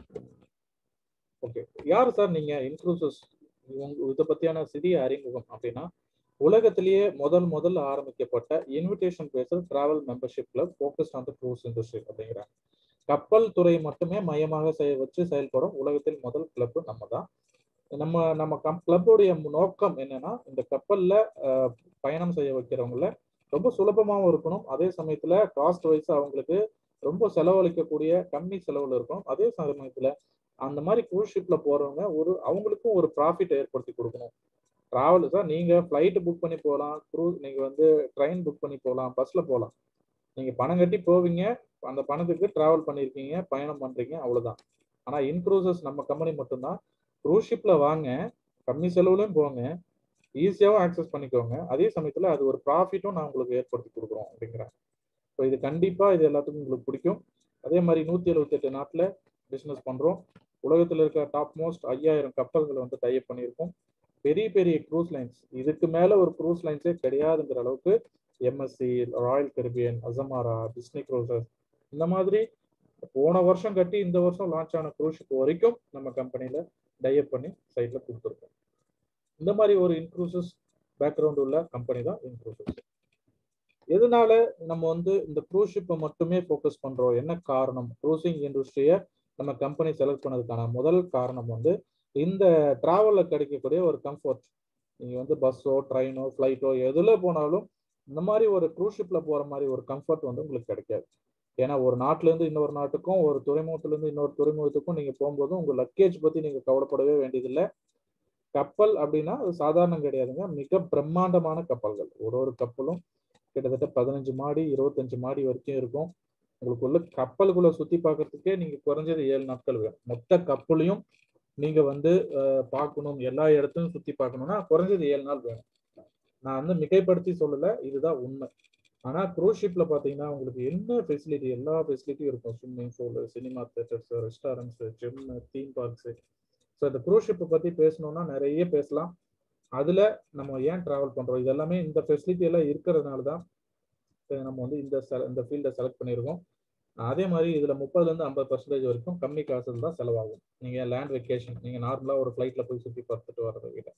ஓகே யார் சார் நீங்க இன்க்ளூசிவ் இதை பத்தியான சிறிய அறிமுகம் அப்படின்னா உலகத்திலேயே முதல் முதல்ல ஆரம்பிக்கப்பட்ட invitation based travel membership club focused on the cruise industry அப்படிங்கிறாங்க கப்பல் துறை மட்டுமே மையமாக செய்ய வச்சு செயல்படும் உலகத்தில் முதல் கிளப் நம்ம தான் நம்ம நம்ம கம் கிளப்போடைய நோக்கம் என்னன்னா இந்த கப்பல்ல பயணம் செய்ய வைக்கிறவங்கள ரொம்ப சுலபமாகவும் இருக்கணும் அதே சமயத்துல காஸ்ட் வைஸ் அவங்களுக்கு ரொம்ப செலவழிக்கக்கூடிய கம்மி செலவுல இருக்கணும் அதே சமயத்துல அந்த மாதிரி க்ரூஸ் ஷிப்ல போறவங்க ஒரு அவங்களுக்கும் ஒரு ப்ராஃபிட் ஏற்படுத்தி கொடுக்கணும் டிராவல் சார் நீங்க ஃபிளைட் புக் பண்ணி போகலாம் க்ரூஸ் நீங்க வந்து ட்ரெயின் புக் பண்ணி போகலாம் பஸ்ல போகலாம் நீங்க பணம் கட்டி போவீங்க அந்த பணத்துக்கு டிராவல் பண்ணிருக்கீங்க பயணம் பண்றீங்க அவ்வளவுதான் ஆனா இன்க்ரூசஸ் நம்ம கம்பெனி மட்டும்தான் க்ரூஸ் ஷிப்ல வாங்க கம்மி செலவுலையும் போங்க ஈஸியாகவும் ஆக்சஸ் பண்ணிக்கோங்க அதே சமயத்துல அது ஒரு ப்ராஃபிட்டும் நான் உங்களுக்கு ஏற்படுத்தி கொடுக்குறோம் அப்படிங்கிறேன் ஸோ இது கண்டிப்பா இது எல்லாத்துக்கும் உங்களுக்கு பிடிக்கும் அதே மாதிரி நூத்தி எழுபத்தி எட்டு நாட்டுல பிசினஸ் பண்றோம் உலகத்துல இருக்க டாப் மோஸ்ட் ஐயாயிரம் கப்பல்களை வந்து டைப் பண்ணியிருக்கோம் பெரிய பெரிய க்ரூஸ் லைன்ஸ் இதுக்கு மேல ஒரு க்ரூஸ் லைன்ஸே கிடையாதுங்கிற அளவுக்கு MSC Royal Caribbean Azamara Disney Cruises இந்த மாதிரி போன வருஷம் கட்டி இந்த வருஷம் லான்ச் ஆன க்ரூஸ் ஷிப் வரைக்கும் நம்ம கம்பெனில டைப் பண்ணி சைட்ல கொடுத்துருக்கோம் இந்த மாதிரி ஒரு இன்க்ரூசஸ் பேக்ரவுண்ட் உள்ள கம்பெனி தான் இன்க்ரூசஸ் எதனால நம்ம வந்து இந்த க்ரூஸ் ஷிப்பை மட்டுமே ஃபோக்கஸ் பண்றோம் என்ன காரணம் க்ரூசிங் இண்டஸ்ட்ரியை நம்ம கம்பெனி செலக்ட் பண்ணதுக்கான முதல் காரணம் வந்து இந்த டிராவல்ல கிடைக்கக்கூடிய ஒரு கம்ஃபர்ட் நீங்க வந்து பஸ்ஸோ ட்ரெயினோ ஃப்ளைட்டோ எதுல போனாலும் இந்த மாதிரி ஒரு க்ரூஸ் ஷிப்ல போற மாதிரி ஒரு கம்ஃபர்ட் வந்து உங்களுக்கு கிடைக்காது ஏன்னா ஒரு நாட்டுல இருந்து இன்னொரு நாட்டுக்கும் ஒரு துறைமுகத்துல இருந்து இன்னொரு துறைமுகத்துக்கும் நீங்க போகும்போது உங்க லக்கேஜ் பத்தி நீங்க கவலைப்படவே வேண்டியதில்லை கப்பல் அப்படின்னா அது சாதாரணம் கிடையாதுங்க மிக பிரம்மாண்டமான கப்பல்கள் ஒரு ஒரு கப்பலும் கிட்டத்தட்ட பதினஞ்சு மாடி இருபத்தஞ்சு மாடி வரைக்கும் இருக்கும் உங்களுக்குள்ள கப்பலுக்குள்ள சுத்தி பார்க்கறதுக்கே நீங்க குறைஞ்சது ஏழு நாட்கள் வேணும் மொத்த கப்பலையும் நீங்க வந்து பார்க்கணும் எல்லா இடத்தையும் சுத்தி பார்க்கணும்னா குறைஞ்சது ஏழு நாள் வேணும் நான் வந்து மிகைப்படுத்தி சொல்லல இதுதான் உண்மை ஆனா க்ரூஸ் ஷிப்ல பாத்தீங்கன்னா உங்களுக்கு என்ன ஃபெசிலிட்டி எல்லா ஃபெசிலிட்டியும் இருக்கும் swimming pool cinema theatres restaurants gym theme parks so இந்த க்ரூஸ் ஷிப்பை பத்தி பேசணும்னா நிறைய பேசலாம் அதுல நம்ம ஏன் டிராவல் பண்றோம் இது எல்லாமே இந்த ஃபெசிலிட்டி எல்லாம் இருக்கிறதுனால தான் நம்ம வந்து இந்த இந்த ஃபீல்டை செலக்ட் பண்ணியிருக்கோம் அதே மாதிரி இதுல முப்பதுல இருந்து ஐம்பது பர்சன்டேஜ் வரைக்கும் கம்மி காசுல தான் செலவாகும் நீங்க லேண்ட் வெக்கேஷன் நீங்க நார்மலா ஒரு ஃபிளைட்ல போய் சுத்தி பார்த்துட்டு வர்றதை விட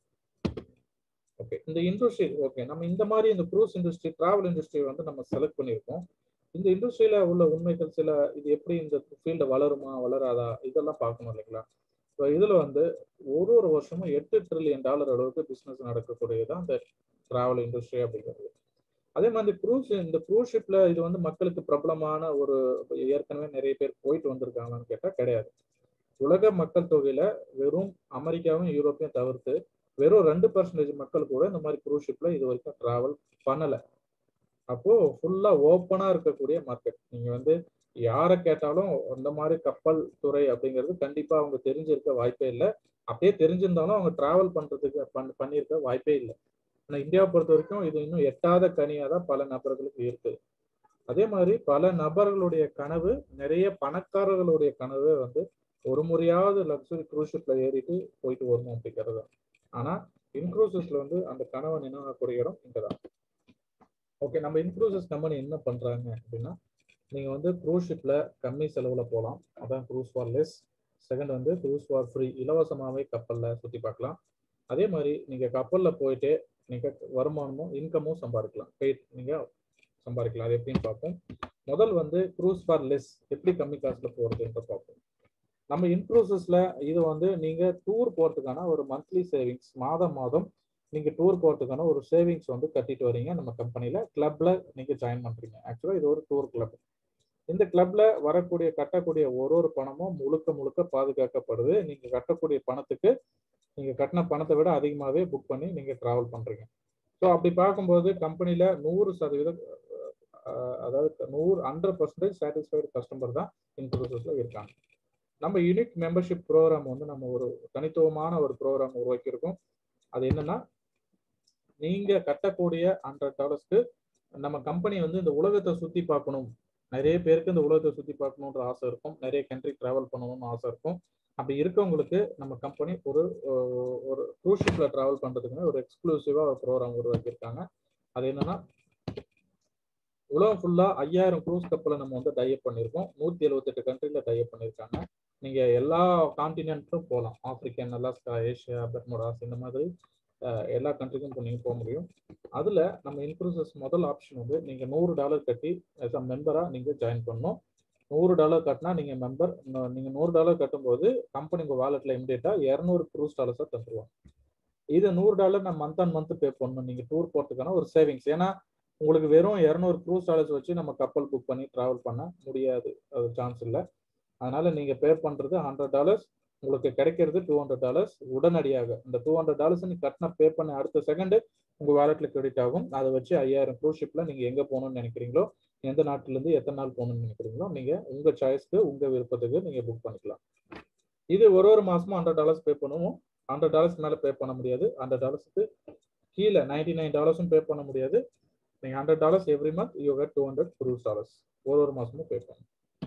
ஓகே இந்த இண்டஸ்ட்ரி ஓகே நம்ம இந்த மாதிரி இந்த க்ரூஸ் இண்டஸ்ட்ரி டிராவல் இண்டஸ்ட்ரி வந்து நம்ம செலக்ட் பண்ணியிருக்கோம் இந்த இண்டஸ்ட்ரியில உள்ள உண்மைகள் சில இது எப்படி இந்த ஃபீல்டு வளருமா வளராதா இதெல்லாம் பார்க்கணும் இல்லைங்களா ஸோ இதுல வந்து ஒரு ஒரு வருஷமும் எட்டு ட்ரில்லியன் டாலர் அளவுக்கு பிசினஸ் நடக்கக்கூடியதான் இந்த டிராவல் இண்டஸ்ட்ரி அப்படிங்கிறது அதே மாதிரி க்ரூஸ் இந்த க்ரூஸ் ஷிப்ல இது வந்து மக்களுக்கு பிரபலமான ஒரு ஏற்கனவே நிறைய பேர் போயிட்டு வந்திருக்காங்கன்னு கேட்டா கிடையாது உலக மக்கள் தொகையில வெறும் அமெரிக்காவும் யூரோப்பையும் தவிர்த்து வெறும் ரெண்டு பர்சன்டேஜ் மக்கள் கூட இந்த மாதிரி க்ரூஸ் ஷிப்ல இது வரைக்கும் டிராவல் பண்ணல அப்போ ஃபுல்லா ஓப்பனா இருக்கக்கூடிய மார்க்கெட் நீங்க வந்து யாரை கேட்டாலும் அந்த மாதிரி கப்பல் துறை அப்படிங்கிறது கண்டிப்பா அவங்க தெரிஞ்சிருக்க வாய்ப்பே இல்லை அப்படியே தெரிஞ்சிருந்தாலும் அவங்க டிராவல் பண்றதுக்கு பண் பண்ணியிருக்க வாய்ப்பே இல்லை ஆனா இந்தியாவை பொறுத்த வரைக்கும் இது இன்னும் எட்டாத கனியா தான் பல நபர்களுக்கு இருக்கு அதே மாதிரி பல நபர்களுடைய கனவு நிறைய பணக்காரர்களுடைய கனவு வந்து ஒரு முறையாவது லக்ஸுரி க்ரூஸ் ஷிப்ல ஏறிட்டு போயிட்டு வரணும் அப்படிங்கிறது தான். ஆனா இன்க்ரூசஸ்ல வந்து அந்த கனவை நினைவாக்கூடிய இடம் இங்கதான் ஓகே நம்ம இன்க்ரூசஸ் கம்பெனி என்ன பண்றாங்க அப்படின்னா நீங்க வந்து க்ரூஸ் ஷிப்ல கம்மி செலவுல போகலாம் அதான் க்ரூஸ் ஃபார் லெஸ் செகண்ட் வந்து க்ரூஸ் ஃபார் ஃப்ரீ இலவசமாவே கப்பல்ல சுத்தி பார்க்கலாம் அதே மாதிரி நீங்க கப்பல்ல போயிட்டு நீங்க வருமானமும் இன்கமும் சம்பாதிக்கலாம் பெய்ட் நீங்க சம்பாதிக்கலாம் அது எப்படின்னு பார்ப்போம் முதல் வந்து க்ரூஸ் ஃபார் லெஸ் எப்படி கம்மி காசுல போறதுன்ற பார்ப்போம் நம்ம இன்க்ரூசஸ்ல இது வந்து நீங்க டூர் போறதுக்கான ஒரு மந்த்லி சேவிங்ஸ் மாதம் மாதம் நீங்க டூர் போறதுக்கான ஒரு சேவிங்ஸ் வந்து கட்டிட்டு வரீங்க நம்ம கம்பெனில கிளப்ல நீங்க ஜாயின் பண்றீங்க ஆக்சுவலா இது ஒரு டூர் கிளப் இந்த கிளப்ல வரக்கூடிய கட்டக்கூடிய ஒரு ஒரு பணமும் முழுக்க முழுக்க பாதுகாக்கப்படுது நீங்க கட்டக்கூடிய பணத்துக்கு நீங்க கட்டின பணத்தை விட அதிகமாகவே புக் பண்ணி நீங்க டிராவல் பண்றீங்க ஸோ அப்படி பார்க்கும்போது கம்பெனில நூறு சதவீதம் அஹ், அதாவது நூறு ஹண்ட்ரட் பர்சன்டேஜ் சாட்டிஸ்ஃபைடு கஸ்டமர் தான் இன்க்ளூசிவ்ல இருக்காங்க நம்ம யூனிக் மெம்பர்ஷிப் ப்ரோக்ராம் வந்து நம்ம ஒரு தனித்துவமான ஒரு ப்ரோக்ராம் உருவாக்கியிருக்கோம் அது என்னன்னா நீங்க கட்டக்கூடிய ஹண்ட்ரட் டாலர்ஸ்க்கு நம்ம கம்பெனி வந்து இந்த உலகத்தை சுத்தி பார்க்கணும் நிறைய பேருக்கு இந்த உலகத்தை சுத்தி பார்க்கணுன்ற ஆசை இருக்கும் நிறைய கண்ட்ரி டிராவல் பண்ணணும்னு ஆசை இருக்கும் அப்படி இருக்கவங்களுக்கு நம்ம கம்பெனி ஒரு அஹ், ஒரு க்ரூஸ் ஷிப்ல டிராவல் பண்றதுக்குன்னு ஒரு எக்ஸ்க்ளூசிவா ஒரு ப்ரோக்ராம் உருவாக்கியிருக்காங்க அது என்னன்னா உலகம் ஃபுல்லா ஐயாயிரம் க்ரூஸ் கப்பலை நம்ம வந்து டைப் பண்ணியிருக்கோம் நூத்தி எழுபத்தெட்டு கண்ட்ரில டைப் பண்ணியிருக்காங்க நீங்க எல்லா கான்டினென்ட்டும் போகலாம் ஆப்பிரிக்கன் அலாஸ்கா ஏஷியா பெர்முடாஸ் இந்த மாதிரி அஹ், எல்லா கண்ட்ரிக்கும் நீங்க போக முடியும் அதுல நம்ம இன்க்ரூசஸ் முதல் ஆப்ஷன் வந்து நீங்க நூறு டாலர் கட்டி as a மெம்பரா நீங்க ஜாயின் பண்ணணும் நூறு டாலர் கட்டினா நீங்க மெம்பர் நீங்க நூறு டாலர் கட்டும்போது கம்பெனி உங்க வாலெட்ல இமிடியேட்டா இரநூறு க்ரூஸ் டாலர்ஸா தந்துருவாங்க இது நூறு டாலர் நான் மந்த் அண்ட் மந்த் பே பண்ணணும் நீங்க டூர் போறதுக்கான ஒரு சேவிங்ஸ் ஏன்னா உங்களுக்கு வெறும் இரநூறு க்ரூஸ் டாலர்ஸ் வச்சு நம்ம கப்பல் புக் பண்ணி டிராவல் பண்ண முடியாது அது சான்ஸ் இல்லை அதனால நீங்க பே பண்றது ஹண்ட்ரட் டாலர்ஸ் உங்களுக்கு கிடைக்கிறது டூ ஹண்ட்ரட் டாலர்ஸ் உடனடியாக இந்த டூ ஹண்ட்ரட் டாலர்ஸ் நீங்க கட்டின பே பண்ண அடுத்த செகண்ட் உங்க வாலெட்ல கிரெடிட் ஆகும் அதை வச்சு ஐயாயிரம் க்ரூஸ் ஷிப்ல நீங்க எங்க போகணும்னு நினைக்கிறீங்களோ எந்த நாட்டுல இருந்து எத்தனை நாள் போகணும்னு நினைக்கிறீங்களோ நீங்க உங்க சாய்ஸ்க்கு உங்க விருப்பத்துக்கு நீங்க புக் பண்ணிக்கலாம் இது ஒரு ஒரு மாசமும் ஹண்ட்ரட் டாலர்ஸ் பே பண்ணுவோம் ஹண்ட்ரட் டாலர்ஸ் மேல பே பண்ண முடியாது ஹண்ட்ரட் டாலர்ஸ்க்கு கீழே நைன்டி நைன் டாலர்ஸும் பே பண்ண முடியாது நீங்க hundred dollars every month you get two hundred cruise dollars ஒரு ஒரு மாசமும் பே பண்ணணும்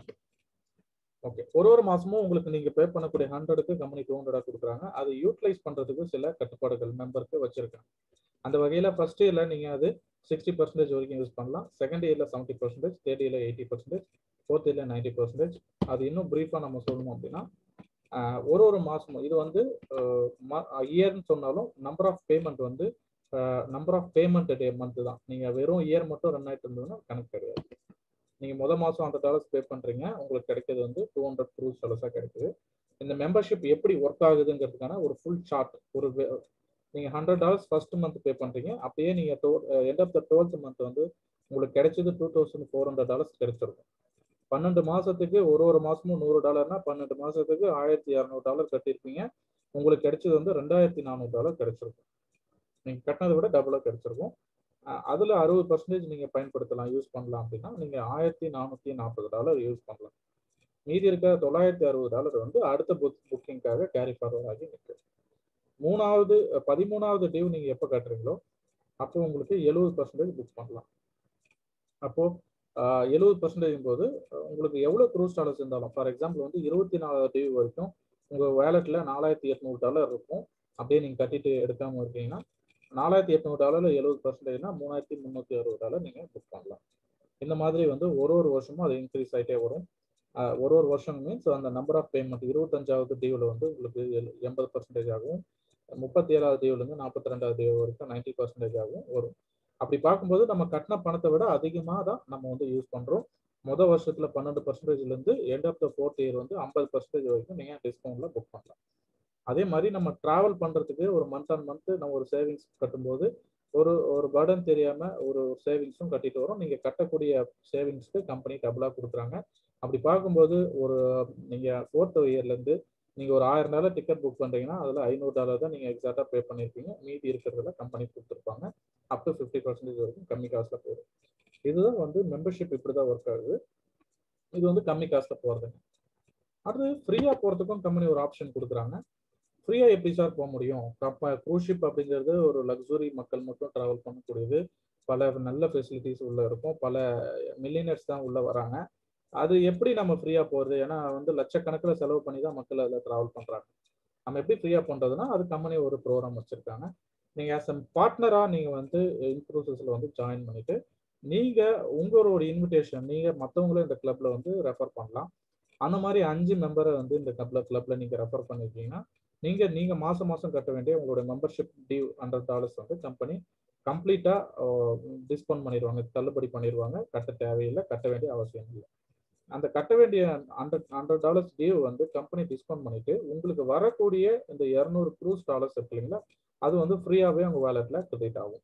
ஓகே ஒரு ஒரு மாசமும் உங்களுக்கு நீங்க பே பண்ணக்கூடிய ஹண்ட்ரடுக்கு கம்பெனி டூ ஹண்ட்ரடா கொடுக்குறாங்க அதை யூட்டிலைஸ் பண்றதுக்கு சில கட்டுப்பாடுகள் மெம்பருக்கு வச்சிருக்காங்க அந்த வகையில ஃபர்ஸ்ட் இயர்ல நீங்க அது சிக்ஸ்டி பர்சன்டேஜ் வரைக்கும் யூஸ் பண்ணலாம் செகண்ட் இயர்ல செவன்டி பர்சன்டேஜ் தேர்ட் இயர்ல எயிட்டி பர்சன்டேஜ் ஃபோர்த் இயர்ல நைன்டி பர்சன்டேஜ் அது இன்னும் பிரீஃபா நம்ம சொல்லணும் அப்படின்னா ஆஹ் ஒரு ஒரு மாசமும் இது வந்து இயர்னு சொன்னாலும் நம்பர் ஆஃப் பேமெண்ட் வந்து number of payment day month தான் நீங்க வெறும் இயர் மட்டும் ரன் ஆயிட்டு இருந்ததுன்னா கணக்கு கிடையாது நீங்க முத மாசம் அந்த டாலர்ஸ் பே பண்றீங்க உங்களுக்கு கிடைக்கிறது வந்து டூ ஹண்ட்ரட் க்ரூஸ் டாலர்ஸா கிடைக்குது இந்த மெம்பர்ஷிப் எப்படி ஒர்க் ஆகுதுங்கிறதுக்கான ஒரு ஃபுல் சார்ட் ஒரு வே- நீங்க hundred dollars first month pay பண்றீங்க அப்படியே நீங்க end of the twelfth month வந்து உங்களுக்கு கிடைச்சது two thousand four hundred dollars கிடைச்சிருக்கும் பன்னெண்டு மாசத்துக்கு ஒரு ஒரு மாசமும் நூறு டாலர்னா பன்னெண்டு மாசத்துக்கு ஆயிரத்தி இரநூறு டாலர் கட்டியிருப்பீங்க உங்களுக்கு கிடைச்சது வந்து ரெண்டாயிரத்தி நானூறு டாலர் கிடைச்சிருக்கும் நீங்க கட்டினதை விட டபுளா கிடைச்சிருக்கும் அஹ் அதுல அறுபது பர்சன்டேஜ் நீங்க பயன்படுத்தலாம் யூஸ் பண்ணலாம் அப்படின்னா நீங்க ஆயிரத்தி நானூத்தி நாற்பது டாலர் யூஸ் பண்ணலாம் மீதி இருக்க தொள்ளாயிரத்தி அறுபது டாலர் வந்து அடுத்த புக் புக்கிங்காக கேரி ஃபார்வர்ட் ஆகி நிற்கும் மூணாவது அஹ் பதிமூணாவது டியூ நீங்க எப்போ கட்டுறீங்களோ அப்போ உங்களுக்கு எழுபது பர்சன்டேஜ் புக் பண்ணலாம் அப்போ எழுபது பர்சன்டேஜ் போது அஹ் உங்களுக்கு எவ்வளவு க்ரூஸ் டாலர்ஸ் இருந்தாலும் ஃபார் எக்ஸாம்பிள் வந்து இருபத்தி நாலாவது டியூ வரைக்கும் உங்க வேலெட்ல நாலாயிரத்தி எட்நூறு டாலர் இருக்கும் அப்படியே நீங்க கட்டிட்டு எடுக்காம இருக்கீங்கன்னா நாலாயிரத்தி எட்நூறு டாலர்ல எழுபது பர்சன்டேஜ்னா மூணாயிரத்தி முந்நூற்றி அறுபது டாலர் நீங்க புக் பண்ணலாம் இந்த மாதிரி வந்து ஒரு ஒரு வருஷமும் அது இன்க்ரீஸ் ஆகிட்டே வரும் ஆஹ் ஒரு ஒரு வருஷம் மீன்ஸ் அந்த நம்பர் ஆஃப் பேமெண்ட் இருபத்தஞ்சாவது டியூவில் வந்து உங்களுக்கு எல்- எண்பது பர்சன்டேஜ் ஆகும் முப்பத்தி ஏழாவது டியூலேருந்து நாற்பத்தி ரெண்டாவது டியூ வரைக்கும் நைன்டி பர்சன்டேஜ் ஆகும் வரும் அப்படி பார்க்கும்போது நம்ம கட்டின பணத்தை விட அதிகமாக தான் நம்ம வந்து யூஸ் பண்ணுறோம் மொதல் வருஷத்துல பன்னெண்டு பர்சன்டேஜ்லேருந்து end of the fourth year வந்து ஐம்பது பர்சன்டேஜ் வரைக்கும் நீங்கள் டிஸ்கவுண்ட்ல புக் பண்ணலாம் அதே மாதிரி நம்ம டிராவல் பண்றதுக்கு ஒரு மந்த் ஆன் மந்த் நம்ம ஒரு சேவிங்ஸ் கட்டும்போது ஒரு ஒரு பர்டன் தெரியாம ஒரு சேவிங்ஸும் கட்டிட்டு வரோம் நீங்க கட்டக்கூடிய சேவிங்ஸ்க்கு கம்பெனி டபுளா கொடுக்குறாங்க அப்படி பார்க்கும்போது ஒரு நீங்க ஃபோர்த் இயர்ல இருந்து நீங்க ஒரு ஆயிரம் டாலர் டிக்கெட் புக் பண்றீங்கன்னா அதுல ஐநூறு டாலர் தான் நீங்க எக்ஸாக்டா பே பண்ணிருப்பீங்க மீதி இருக்கிறதுல கம்பெனி கொடுத்துருப்பாங்க அப் டு ஃபிஃப்டி பர்சன்டேஜ் வரைக்கும் கம்மி காசுல போயிடும் இதுதான் வந்து மெம்பர்ஷிப் இப்படிதான் ஒர்க் ஆகுது இது வந்து கம்மி காஸ்ட்ல போறதுங்க அடுத்து ஃப்ரீயா போறதுக்கும் கம்பெனி ஒரு ஆப்ஷன் கொடுக்குறாங்க ஃப்ரீயா எப்படி சார் போக முடியும் கப்ப க்ரூஸ் ஷிப் அப்படிங்கிறது ஒரு லக்ஸுரி மக்கள் மட்டும் டிராவல் பண்ணக்கூடியது பல நல்ல ஃபெசிலிட்டிஸ் உள்ள இருக்கும் பல மில்லியனர்ஸ் தான் உள்ள வராங்க அது எப்படி நம்ம ஃப்ரீயா போறது ஏன்னா வந்து லட்சக்கணக்கில் செலவு பண்ணி தான் மக்கள் அதில் டிராவல் பண்றாங்க நம்ம எப்படி ஃப்ரீயா பண்றதுன்னா அது கம்பெனி ஒரு ப்ரோக்ராம் வச்சிருக்காங்க நீங்க ஆஸ் அ பார்ட்னரா நீங்க வந்து இன்க்ரூசஸ்ல வந்து ஜாயின் பண்ணிட்டு நீங்க உங்களோட இன்விடேஷன் நீங்க மற்றவங்களும் இந்த கிளப்ல வந்து ரெஃபர் பண்ணலாம் அந்த மாதிரி அஞ்சு மெம்பரை வந்து இந்த கிளப்ல கிளப்ல நீங்க ரெஃபர் பண்ணிருக்கீங்கன்னா நீங்க நீங்க மாசம் மாசம் கட்ட வேண்டிய உங்களோட மெம்பர்ஷிப் டியூ ஹண்ட்ரட் டாலர்ஸ் வந்து கம்பெனி கம்ப்ளீட்டா டிஸ்கவுண்ட் பண்ணிடுவாங்க தள்ளுபடி பண்ணிடுவாங்க கட்ட தேவையில்லை கட்ட வேண்டிய அவசியம் இல்லை அந்த கட்ட வேண்டிய ஹண்ட்ரட் ஹண்ட்ரட் டாலர்ஸ் டியூ வந்து கம்பெனி டிஸ்கவுண்ட் பண்ணிட்டு உங்களுக்கு வரக்கூடிய இந்த இரநூறு க்ரூஸ் டாலர்ஸ் இருக்கு இல்லைங்களா அது வந்து ஃப்ரீயாவே உங்க வேலட்ல கிரெடிட் ஆகும்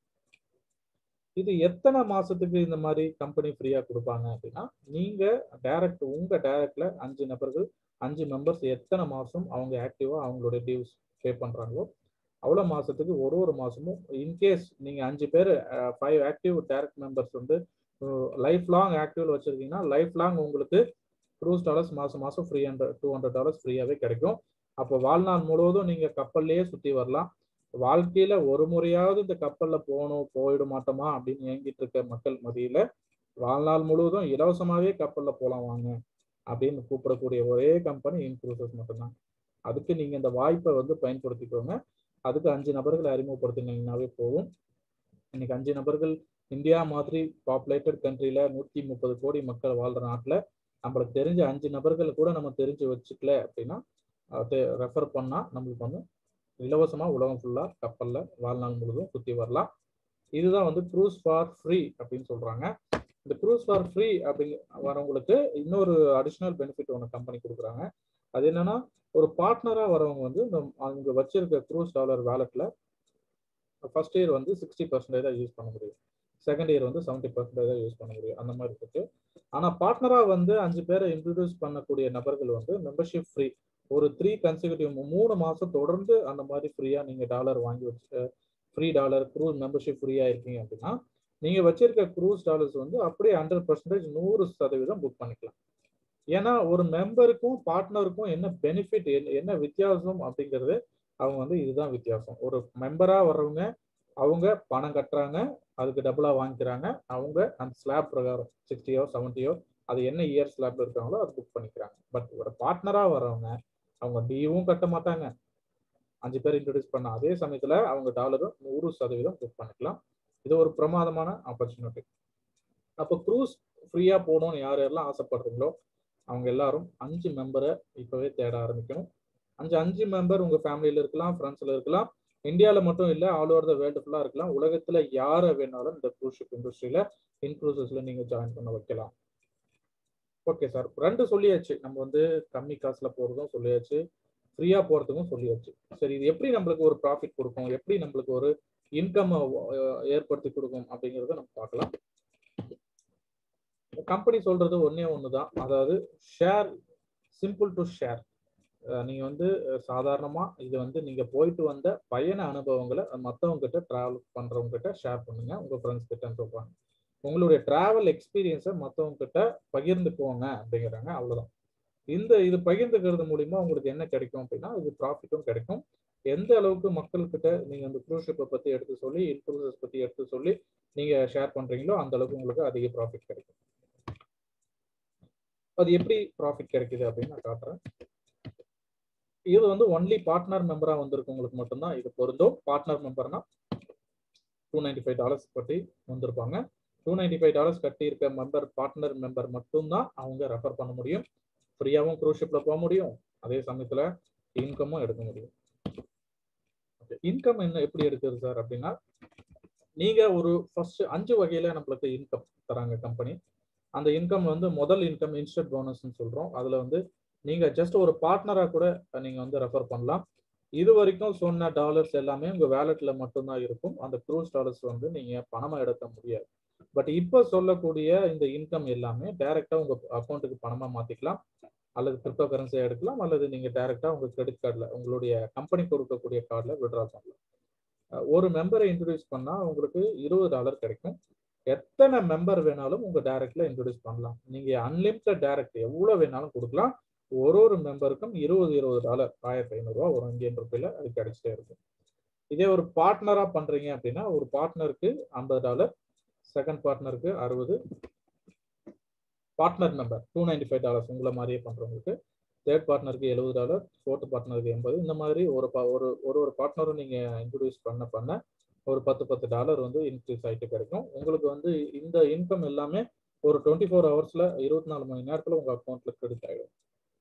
இது எத்தனை மாசத்துக்கு இந்த மாதிரி கம்பெனி ஃப்ரீயா கொடுப்பாங்க அப்படின்னா நீங்க டைரக்ட் உங்க டைரக்ட்ல அஞ்சு நபர்கள் அஞ்சு மெம்பர்ஸ் எத்தனை மாசம் அவங்க ஆக்டிவா அவங்களுடைய டியூஸ் பே பண்றாங்களோ அவ்வளோ மாசத்துக்கு ஒரு ஒரு மாசமும் இன்கேஸ் நீங்க அஞ்சு பேர் ஃபைவ் ஆக்டிவ் டைரக்ட் மெம்பர்ஸ் வந்து லைஃப் லாங் ஆக்டிவ்ல வச்சிருக்கீங்கன்னா லைஃப் லாங் உங்களுக்கு க்ரூஸ் டாலர்ஸ் மாசம் மாசம் free hundred two hundred dollars ஃப்ரீயாவே கிடைக்கும் அப்போ வாழ்நாள் முழுவதும் நீங்க கப்பல்லையே சுத்தி வரலாம் வாழ்க்கையில ஒரு முறையாவது இந்த கப்பல்ல போகணும் போயிட மாட்டோமா அப்படின்னு ஏங்கிட்டு இருக்க மக்கள் மத்தியில வாழ்நாள் முழுவதும் இலவசமாவே கப்பல்ல போலாம் வாங்க அப்படின்னு கூப்பிடக்கூடிய ஒரே கம்பெனி இன்க்ரூசஸ் மட்டும்தான் அதுக்கு நீங்க இந்த வாய்ப்பை வந்து பயன்படுத்திக்கோங்க அதுக்கு அஞ்சு நபர்களை அறிமுகப்படுத்தினீங்கன்னாவே போதும் இன்னைக்கு அஞ்சு நபர்கள் இந்தியா மாதிரி பாப்புலேட்டட் கண்ட்ரில நூத்தி முப்பது கோடி மக்கள் வாழ்ற நாட்டுல நம்மளுக்கு தெரிஞ்ச அஞ்சு நபர்களை கூட நம்ம தெரிஞ்சு வச்சுக்கல அப்படின்னா ரெஃபர் பண்ணா நம்மளுக்கு வந்து இலவசமா உலகம் ஃபுல்லா கப்பல்ல வாழ்நாள் முழுவதும் சுத்தி வரலாம் இதுதான் வந்து க்ரூஸ் ஃபார் ஃப்ரீ அப்படின்னு சொல்றாங்க இந்த க்ரூஸ் ஃபார் ஃப்ரீ அப்படிங்க வரவங்களுக்கு இன்னொரு அடிஷ்னல் பெனிஃபிட் ஒன்று கம்பெனி கொடுக்குறாங்க அது என்னன்னா ஒரு பார்ட்னரா வரவங்க வந்து இந்த அவங்க வச்சிருக்க க்ரூஸ் டாலர் வேலட்ல ஃபர்ஸ்ட் இயர் வந்து சிக்ஸ்டி பர்சன்டேஜ் தான் யூஸ் பண்ண முடியும் செகண்ட் இயர் வந்து செவன்டி பர்சன்டேஜ் தான் யூஸ் பண்ண முடியும் அந்த மாதிரி இருக்கு ஆனா பார்ட்னரா வந்து அஞ்சு பேரை இன்ட்ரடியூஸ் பண்ணக்கூடிய நபர்கள் வந்து மெம்பர்ஷிப் ஃப்ரீ ஒரு த்ரீ கன்சிக்யூட்டிவ் மூணு மாசம் தொடர்ந்து அந்த மாதிரி ஃப்ரீயா நீங்க டாலர் வாங்கி வச்சு ஃப்ரீ டாலர் க்ரூஸ் மெம்பர்ஷிப் ஃப்ரீயா இருக்கீங்க அப்படின்னா நீங்க வச்சிருக்க க்ரூஸ் டாலர்ஸ் வந்து அப்படியே ஹண்ட்ரட் பர்சன்டேஜ் நூறு சதவீதம் புக் பண்ணிக்கலாம் ஏன்னா ஒரு மெம்பருக்கும் பார்ட்னருக்கும் என்ன பெனிஃபிட் என்ன வித்தியாசம் அப்படிங்கிறது அவங்க வந்து இதுதான் வித்தியாசம் ஒரு மெம்பரா வர்றவங்க அவங்க பணம் கட்டுறாங்க அதுக்கு டபுளா வாங்கிக்கிறாங்க அவங்க அந்த ஸ்லாப் பிரகாரம் சிக்ஸ்டியோ செவன்ட்டியோ அது என்ன இயர் ஸ்லாப்ல இருக்காங்களோ அது புக் பண்ணிக்கிறாங்க பட் ஒரு பார்ட்னரா வர்றவங்க அவங்க டியூவும் கட்ட மாட்டாங்க அஞ்சு பேர் இன்ட்ரடியூஸ் பண்ண அதே சமயத்துல அவங்க டாலரும் நூறு சதவீதம் புக் பண்ணிக்கலாம் இது ஒரு பிரமாதமான ஆப்பர்ச்சுனிட்டி அப்போ க்ரூஸ் ஃப்ரீயா போகணும்னு யார் யாரெல்லாம் ஆசைப்படுறீங்களோ அவங்க எல்லாரும் அஞ்சு மெம்பரை இப்பவே தேட ஆரம்பிக்கணும் அஞ்சு அஞ்சு மெம்பர் உங்க ஃபேமிலியில இருக்கலாம் ஃப்ரெண்ட்ஸ்ல இருக்கலாம் இந்தியாவில் மட்டும் இல்லை ஆல் ஓவர் த வேர்ல்டு ஃபுல்லாக இருக்கலாம் உலகத்துல யாரை வேணாலும் இந்த க்ரூஸ் ஷிப் இண்டஸ்ட்ரியில இன்க்ரூசஸ்ல நீங்க ஜாயின் பண்ண வைக்கலாம் ஓகே சார் ரெண்டு சொல்லியாச்சு நம்ம வந்து கம்மி காசுல போறதும் சொல்லியாச்சு ஃப்ரீயா போறதுக்கும் சொல்லியாச்சு சரி இது எப்படி நம்மளுக்கு ஒரு ப்ராஃபிட் கொடுக்கும் எப்படி நம்மளுக்கு ஒரு இன்கம் ஏற்படுத்தி கொடுக்கும் அப்படிங்கிறத நம்ம பார்க்கலாம் கம்பெனி சொல்றது ஒன்னே ஒண்ணுதான் அதாவது ஷேர் சிம்பிள் டு ஷேர் நீங்க வந்து சாதாரணமா இது வந்து நீங்க போயிட்டு வந்த பயண அனுபவங்களை மற்றவங்க கிட்ட டிராவல் பண்றவங்க கிட்ட ஷேர் பண்ணுங்க உங்க ஃப்ரெண்ட்ஸ் கிட்ட சொல்றாங்க உங்களுடைய டிராவல் எக்ஸ்பீரியன்ஸை மற்றவங்க கிட்ட பகிர்ந்துக்குவோங்க அப்படிங்கிறாங்க அவ்வளவுதான் இந்த இது பகிர்ந்துக்கிறது மூலியமா உங்களுக்கு என்ன கிடைக்கும் அப்படின்னா இது ப்ராஃபிட்டும் கிடைக்கும் எந்த அளவுக்கு மக்கள்கிட்ட நீங்க அந்த க்ரூஸ் ஷிப்பை பத்தி எடுத்து சொல்லி இன்ஃபுளுசஸ் பத்தி எடுத்து சொல்லி நீங்க ஷேர் பண்றீங்களோ அந்த அளவுக்கு உங்களுக்கு அதிக ப்ராஃபிட் கிடைக்கும் அது எப்படி ப்ராஃபிட் கிடைக்குது அப்படின்னு நான் காட்டுறேன் இது வந்து ஒன்லி பார்ட்னர் மெம்பரா வந்திருக்கவங்களுக்கு மட்டும்தான் இது பொருந்தும் பார்ட்னர் மெம்பர்னா டூ நைன்டி ஃபைவ் டாலர்ஸ் பற்றி வந்திருப்பாங்க டூ நைன்டி ஃபைவ் டாலர்ஸ் கட்டி இருக்க மெம்பர் பார்ட்னர் மெம்பர் மட்டும்தான் அவங்க ரெஃபர் பண்ண முடியும் ஃப்ரீயாகவும் க்ரூஸ் ஷிப்ல போக முடியும் அதே சமயத்துல இன்கமும் எடுக்க முடியும் இன்கம் என்ன எப்படி எடுக்குது சார் அப்படின்னா நீங்க ஒரு ஃபர்ஸ்ட் அஞ்சு வகையில நம்மளுக்கு இன்கம் தராங்க கம்பெனி அந்த இன்கம் வந்து முதல் இன்கம் இன்ஸ்டன்ட் போனஸ்ன்னு சொல்றோம் அதுல வந்து நீங்க ஜஸ்ட் ஒரு பார்ட்னரா கூட நீங்க வந்து ரெஃபர் பண்ணலாம் இது வரைக்கும் சொன்ன டாலர்ஸ் எல்லாமே உங்க வேலெட்ல மட்டும்தான் இருக்கும் அந்த க்ரூஸ் டாலர்ஸ் வந்து நீங்க பணமா எடுக்க முடியாது பட் இப்ப சொல்லக்கூடிய இந்த இன்கம் எல்லாமே டைரக்டா உங்க அக்கௌண்ட்டுக்கு பணமா மாத்திக்கலாம் அல்லது கிரிப்டோ கரன்சியா எடுக்கலாம் அல்லது நீங்க டைரக்டா உங்க கிரெடிட் கார்டுல உங்களுடைய கம்பெனி கொடுக்கக்கூடிய கார்டுல விட்ரா பண்ணலாம் ஒரு மெம்பரை இன்ட்ரடியூஸ் பண்ணா உங்களுக்கு இருபது டாலர் கிடைக்கும் எத்தனை மெம்பர் வேணாலும் உங்க டைரக்ட்ல இன்ட்ரோடியூஸ் பண்ணலாம் நீங்க அன்லிமிட்டட் டைரக்ட் எவ்வளவு வேணாலும் கொடுக்கலாம் ஒரு ஒரு மெம்பருக்கும் இருபது இருபது டாலர் ஆயிரத்தி ஐநூறு ரூபா ஒரு இந்தியன் ருப்பியில அது கிடைச்சிட்டே இருக்கும் இதே ஒரு பார்ட்னரா பண்றீங்க அப்படின்னா ஒரு பார்ட்னருக்கு ஐம்பது டாலர் செகண்ட் பார்ட்னருக்கு அறுபது partner member two ninety five dollars உங்களை மாதிரியே பண்றவங்களுக்கு தேர்ட் பார்ட்னருக்கு எழுபது டாலர் ஃபோர்த் பார்ட்னருக்கு எண்பது இந்த மாதிரி ஒரு ப- ஒரு ஒரு ஒரு பார்ட்னரும் நீங்க இன்ட்ரடியூஸ் பண்ண பண்ண ஒரு பத்து பத்து டாலர் வந்து இன்க்ரீஸ் ஆகிட்டு கிடைக்கும் உங்களுக்கு வந்து இந்த இன்கம் எல்லாமே ஒரு டுவெண்ட்டி ஃபோர் ஹவர்ஸ்ல இருபத்தி நாலு மணி நேரத்துல உங்க அக்கௌண்ட்ல கிரெடிட் ஆகிடும்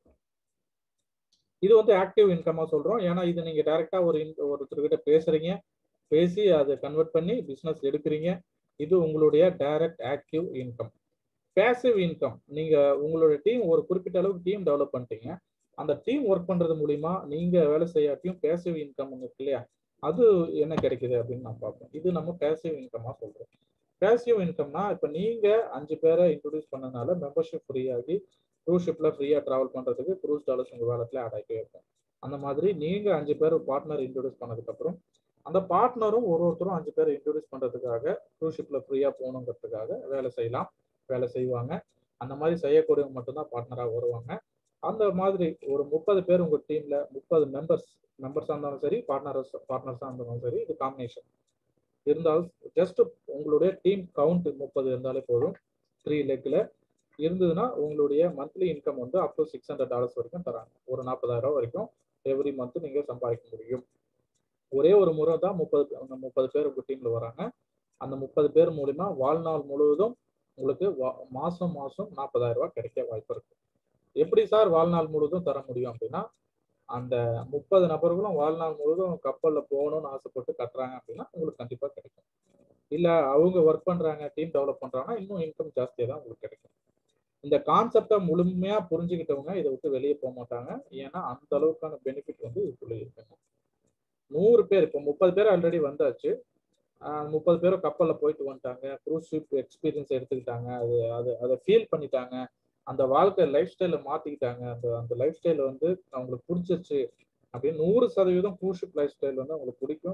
இது வந்து ஆக்டிவ் இன்கமா சொல்றோம் ஏன்னா இது நீங்க டைரக்டா ஒரு in- ஒருத்தர்கிட்ட பேசுறீங்க பேசி அதை கன்வெர்ட் பண்ணி பிசினஸ் எடுக்கிறீங்க இது உங்களுடைய direct active income passive income நீங்க உங்களோட டீம் ஒரு குறிப்பிட்ட அளவுக்கு டீம் டெவலப் பண்ணிட்டீங்க அந்த டீம் ஒர்க் பண்றது மூலியமா நீங்க வேலை செய்யாட்டியும் பேசிவ் இன்கம் இருக்கு இல்லையா அது என்ன கிடைக்குது அப்படின்னு நான் பார்ப்போம் இது நம்ம பேசிவ் இன்கமா சொல்றோம் பேசிவ் இன்கம்னா இப்ப நீங்க அஞ்சு பேரை இன்ட்ரடியூஸ் பண்ணனால மெம்பர்ஷிப் ஃப்ரீ ஆகி க்ரூஸ் ஷிப்ல ஃப்ரீயா டிராவல் பண்றதுக்கு க்ரூஸ் டாலர்ஸ் உங்க வேலத்துல ஆட் ஆகிட்டே இருக்கும் அந்த மாதிரி நீங்க அஞ்சு பேர் பார்ட்னர் இன்ட்ரடியூஸ் பண்ணதுக்கு அப்புறம் அந்த பார்ட்னரும் ஒரு ஒருத்தரும் அஞ்சு பேர் இன்ட்ரடியூஸ் பண்றதுக்காக க்ரூஸ் ஷிப்ல ஃப்ரீயா போகணுங்கிறதுக்காக வேலை செய்யலாம் வேலை செய்வாங்க அந்த மாதிரி செய்யக்கூடியவங்க மட்டும்தான் பார்ட்னராக வருவாங்க அந்த மாதிரி ஒரு முப்பது பேர் உங்க டீம்ல முப்பது மெம்பர்ஸ் மெம்பர்ஸாக இருந்தாலும் சரி பார்ட்னர்ஸ் பார்ட்னர்ஸாக இருந்தாலும் சரி இது காம்பினேஷன் இருந்தாலும் ஜஸ்ட் உங்களுடைய டீம் கவுண்ட் முப்பது இருந்தாலே போதும் த்ரீ லெக்ல இருந்ததுன்னா உங்களுடைய மந்த்லி இன்கம் வந்து up to six hundred dollars வரைக்கும் தராங்க ஒரு நாற்பதாயிரம் ரூபாய் வரைக்கும் எவ்ரி மந்த் நீங்க சம்பாதிக்க முடியும் ஒரே ஒரு முறை தான் முப்பது அந்த முப்பது பேர் உங்க டீம்ல வராங்க அந்த முப்பது பேர் மூலியமா வாழ்நாள் முழுவதும் உங்களுக்கு வா- மாசம் மாசம் நாற்பதாயிரம் ரூபாய் கிடைக்க வாய்ப்பு இருக்கு எப்படி சார் வாழ்நாள் முழுவதும் தர முடியும் அப்படின்னா அந்த முப்பது நபர்களும் வாழ்நாள் முழுவதும் கப்பல்ல போகணும்னு ஆசைப்பட்டு கட்டுறாங்க அப்படின்னா உங்களுக்கு கண்டிப்பா கிடைக்கும் இல்ல அவங்க ஒர்க் பண்றாங்க டீம் டெவலப் பண்றாங்கன்னா இன்னும் இன்கம் ஜாஸ்தியா தான் உங்களுக்கு கிடைக்கும் இந்த கான்செப்டை முழுமையா புரிஞ்சுக்கிட்டவங்க இதை விட்டு வெளியே போக மாட்டாங்க ஏன்னா அந்த அளவுக்கான பெனிஃபிட் வந்து இதுக்குள்ள இருக்குங்க நூறு பேர் இப்போ முப்பது பேர் ஆல்ரெடி வந்தாச்சு முப்பது பேரும் கப்பல்ல போயிட்டு வந்துட்டாங்க க்ரூஸ் ஷிப் எக்ஸ்பீரியன்ஸ் எடுத்துக்கிட்டாங்க அது அது அதை ஃபீல் பண்ணிட்டாங்க அந்த வாழ்க்கை லைஃப் ஸ்டைலை மாத்திக்கிட்டாங்க அந்த அந்த லைஃப் ஸ்டைல் வந்து அவங்களுக்கு பிடிச்சிருச்சு அப்படின்னு நூறு சதவீதம் க்ரூஸ் ஷிப் லைஃப் ஸ்டைல் வந்து அவங்களுக்கு பிடிக்கும்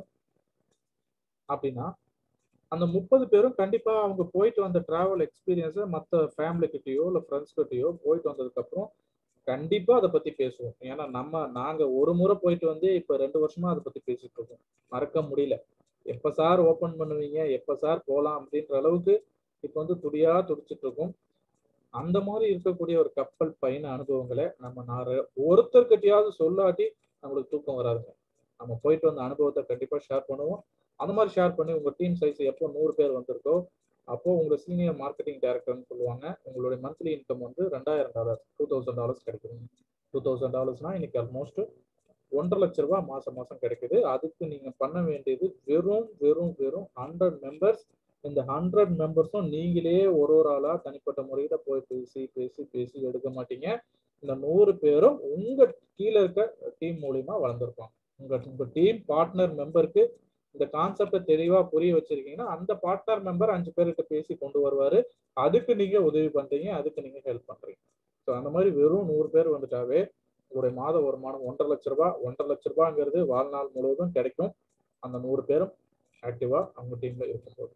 அப்படின்னா அந்த முப்பது பேரும் கண்டிப்பா அவங்க போயிட்டு வந்த டிராவல் எக்ஸ்பீரியன்ஸை மற்ற ஃபேமிலி கிட்டயோ இல்லை ஃப்ரெண்ட்ஸ் கிட்டயோ போயிட்டு வந்ததுக்கு அப்புறம் கண்டிப்பா அதை பத்தி பேசுவோம் ஏன்னா நம்ம நாங்க ஒரு முறை போயிட்டு வந்து இப்ப ரெண்டு வருஷமா அதை பத்தி பேசிட்டு இருக்கோம் மறக்க முடியல எப்ப சார் ஓபன் பண்ணுவீங்க எப்ப சார் போலாம் அப்படின்ற அளவுக்கு இப்ப வந்து துடியா துடிச்சிட்டு இருக்கோம் அந்த மாதிரி இருக்கக்கூடிய ஒரு கப்பல் பயண அனுபவங்களை நம்ம நான் ஒருத்தர்கிட்டயாவது சொல்லாட்டி நம்மளுக்கு தூக்கம் வராதுங்க நம்ம போயிட்டு வந்த அனுபவத்தை கண்டிப்பா ஷேர் பண்ணுவோம் அந்த மாதிரி ஷேர் பண்ணி உங்க டீம் சைஸ் எப்போ நூறு பேர் வந்திருக்கோ அப்போ உங்க சீனியர் மார்க்கெட்டிங் டைரக்டர்னு சொல்லுவாங்க உங்களுடைய மந்த்லி இன்கம் வந்து ரெண்டாயிரம் டாலர் டூ தௌசண்ட் டாலர்ஸ் கிடைக்குது டூ தௌசண்ட் டாலர்ஸ்னா இன்னைக்கு ஆல்மோஸ்ட் ஒன்றரை லட்ச ரூபாய் மாசம் மாசம் கிடைக்குது அதுக்கு நீங்க பண்ண வேண்டியது வெறும் வெறும் வெறும் ஹண்ட்ரட் மெம்பர்ஸ் இந்த ஹண்ட்ரட் மெம்பர்ஸும் நீங்களே ஒரு ஒரு ஆளா தனிப்பட்ட முறையில போய் பேசி பேசி பேசி எடுக்க மாட்டீங்க இந்த நூறு பேரும் உங்க கீழே இருக்க டீம் மூலியமா வளர்ந்துருப்பாங்க உங்க உங்க டீம் பார்ட்னர் மெம்பருக்கு இந்த கான்செப்டை தெளிவா புரிய வச்சிருக்கீங்கன்னா அந்த பார்ட்னர் மெம்பர் அஞ்சு பேர்கிட்ட பேசி கொண்டு வருவாரு அதுக்கு நீங்க உதவி பண்றீங்க அதுக்கு நீங்க ஹெல்ப் பண்றீங்க ஸோ அந்த மாதிரி வெறும் நூறு பேர் வந்துட்டாவே உங்களுடைய மாத வருமானம் ஒன்றரை லட்ச ரூபாய் ஒன்றரை லட்ச ரூபாங்கிறது வாழ்நாள் முழுவதும் கிடைக்கும் அந்த நூறு பேரும் ஆக்டிவா அவங்க டீம்ல இருக்கும்போது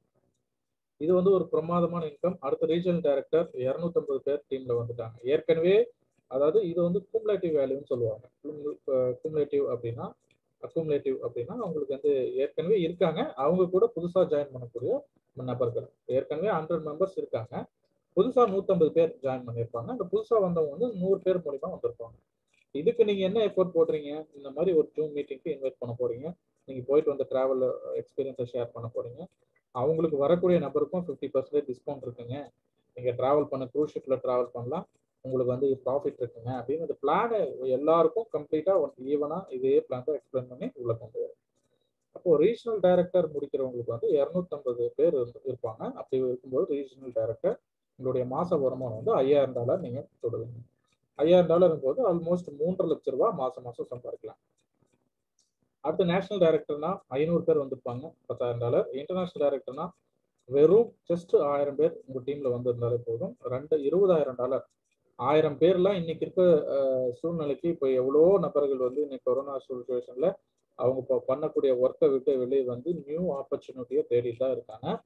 இது வந்து ஒரு பிரமாதமான இன்கம் அடுத்த ரீஜனல் டைரக்டர் இருநூத்தம்பது பேர் டீம்ல வந்துட்டாங்க ஏற்கனவே அதாவது இது வந்து குமுலேட்டிவ் வேல்யூன்னு சொல்லுவாங்க குமுலேட்டிவ் அப்படின்னா அக்குமுலேட்டிவ் அப்படின்னா அவங்களுக்கு வந்து ஏற்கனவே இருக்காங்க அவங்க கூட புதுசா ஜாயின் பண்ணக்கூடிய நபர்கள் ஏற்கனவே ஹண்ட்ரட் மெம்பர்ஸ் இருக்காங்க புதுசா நூத்தம்பது பேர் ஜாயின் பண்ணியிருப்பாங்க அந்த புதுசா வந்தவங்க வந்து நூறு பேர் மூலியமா வந்திருப்பாங்க இதுக்கு நீங்க என்ன எஃபோர்ட் போடுறீங்க இந்த மாதிரி ஒரு ஜூம் மீட்டிங்க்கு இன்வைட் பண்ண போறீங்க நீங்க போயிட்டு வந்த டிராவல் எக்ஸ்பீரியன்ஸை ஷேர் பண்ண போறீங்க அவங்களுக்கு வரக்கூடிய நபருக்கும் ஃபிஃப்டி பர்சன்டேஜ் டிஸ்கவுண்ட் இருக்குங்க நீங்க டிராவல் பண்ண க்ரூஸ் ஷிப்ல டிராவல் பண்ணலாம் உங்களுக்கு வந்து ப்ராஃபிட் இருக்குங்க அப்படின்னு இந்த பிளான் எல்லாருக்கும் கம்ப்ளீட்டா ஈவனா இதே பிளான் தான் எக்ஸ்பிளைன் பண்ணி உள்ள கொண்டு வரும் அப்போ ரீஜனல் டைரக்டர் முடிக்கிறவங்களுக்கு வந்து இரநூத்தம்பது பேர் இருப்பாங்க அப்படி இருக்கும்போது ரீஜனல் டைரக்டர் உங்களுடைய மாச வருமானம் வந்து ஐயாயிரம் டாலர் நீங்க தொடுவீங்க ஐயாயிரம் டாலர் போது ஆல்மோஸ்ட் மூன்றரை லட்ச ரூபாய் மாசம் மாசம் சம்பாதிக்கலாம் அடுத்து நேஷனல் டைரக்டர்னா ஐநூறு பேர் வந்திருப்பாங்க பத்தாயிரம் டாலர் இன்டர்நேஷனல் டைரக்டர்னா வெறும் ஜஸ்ட் ஆயிரம் பேர் உங்க டீம்ல வந்திருந்தாலே போதும் ரெண்டு இருபதாயிரம் டாலர் ஆயிரம் பேர்லாம் இன்னைக்கு இருக்க சூழ்நிலைக்கு இப்போ எவ்வளோ நபர்கள் வந்து இன்னைக்கு கொரோனா சுச்சுவேஷன்ல அவங்க இப்போ பண்ணக்கூடிய ஒர்க்கை விட்டு வெளியே வந்து நியூ ஆப்பர்ச்சுனிட்டியை தேடிட்டு தான் இருக்காங்க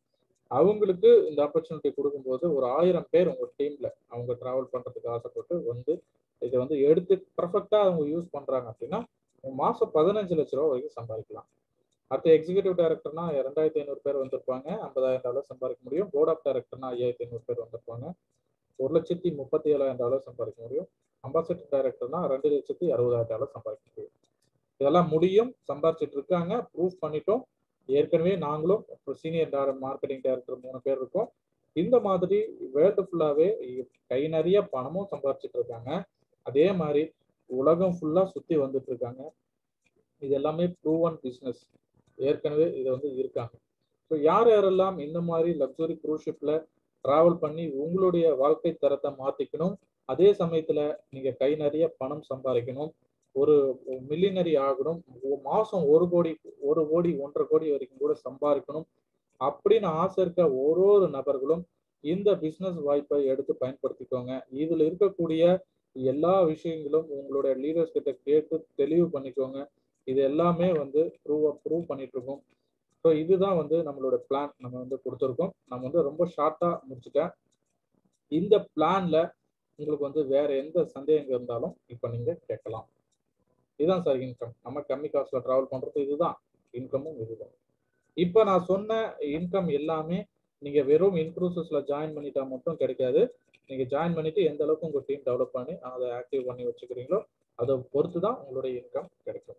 அவங்களுக்கு இந்த ஆப்பர்ச்சுனிட்டி கொடுக்கும்போது ஒரு ஆயிரம் பேர் உங்க டீம்ல அவங்க டிராவல் பண்றதுக்கு ஆசைப்பட்டு வந்து இதை வந்து எடுத்து பர்ஃபெக்டா அவங்க யூஸ் பண்றாங்க அப்படின்னா மாசம் பதினஞ்சு லட்ச ரூபா வரைக்கும் சம்பாதிக்கலாம் அடுத்து எக்ஸிகூட்டிவ் டைரக்டர்னா ரெண்டாயிரத்தி ஐநூறு பேர் வந்திருப்பாங்க ஐம்பதாயிரம் டாலர் சம்பாதிக்க முடியும் போர்ட் ஆஃப் டைரக்டர்னா ஐயாயிரத்தி ஐநூறு பேர் வந்திருப்பாங்க ஒரு லட்சத்தி முப்பத்தி ஏழாயிரம் டாலர் சம்பாதிக்க முடியும் அம்பாசிடர் டைரக்டர்னா ரெண்டு லட்சத்தி அறுபதாயிரம் டாலர் சம்பாதிக்க முடியும் இதெல்லாம் முடியும் சம்பாதிச்சிட்டு இருக்காங்க ப்ரூஃப் பண்ணிட்டோம் ஏற்கனவே நாங்களும் சீனியர் மார்க்கெட்டிங் டைரக்டர் மூணு பேர் இருக்கோம் இந்த மாதிரி வேர்ல்டு ஃபுல்லாவே கை நிறைய பணமும் சம்பாதிச்சிட்டு இருக்காங்க அதே மாதிரி உலகம் ஃபுல்லா சுத்தி வந்துட்டு இருக்காங்க இது எல்லாமே ப்ரூவன் பிஸ்னஸ் ஏற்கனவே இது வந்து இருக்காங்க ஸோ யார் யாரெல்லாம் இந்த மாதிரி லக்ஸுரி க்ரூஸ் ஷிப்ல டிராவல் பண்ணி உங்களுடைய வாழ்க்கை தரத்தை மாத்திக்கணும் அதே சமயத்துல நீங்க கை நிறைய பணம் சம்பாதிக்கணும் ஒரு மில்லினரி ஆகணும் ஒ- மாசம் ஒரு கோடி ஒரு கோடி ஒன்றரை கோடி வரைக்கும் கூட சம்பாதிக்கணும் அப்படின்னு ஆசை இருக்க ஒரு ஒரு நபர்களும் இந்த பிசினஸ் வாய்ப்பை எடுத்து பயன்படுத்திக்கோங்க இதுல இருக்கக்கூடிய எல்லா விஷயங்களும் உங்களுடைய லீடர்ஸ் கிட்ட கேட்டு தெளிவு பண்ணிக்கோங்க இது எல்லாமே வந்து ப்ரூவ் ப்ரூவ் பண்ணிட்டு இருக்கோம் ஸோ இதுதான் வந்து நம்மளோட பிளான் நம்ம வந்து கொடுத்துருக்கோம் நம்ம வந்து ரொம்ப ஷார்ட்டா முடிச்சுட்டேன் இந்த பிளான்ல உங்களுக்கு வந்து வேற எந்த சந்தேகங்கள் இருந்தாலும் இப்போ நீங்க கேட்கலாம் இதுதான் சார் இன்கம் நம்ம கம்மி காசுல டிராவல் பண்றது இதுதான் இன்கமும் இதுதான் இப்போ நான் சொன்ன இன்கம் எல்லாமே நீங்க வெறும் இன்க்ரூசஸ்ல ஜாயின் பண்ணிட்டா மட்டும் கிடைக்காது நீங்க ஜாயின் பண்ணிட்டு எந்த அளவுக்கு உங்க டீம் டெவலப் பண்ணி அதை ஆக்டிவ் பண்ணி வச்சுக்கிறீங்களோ அதை பொறுத்து தான் உங்களுடைய இன்கம் கிடைக்கும்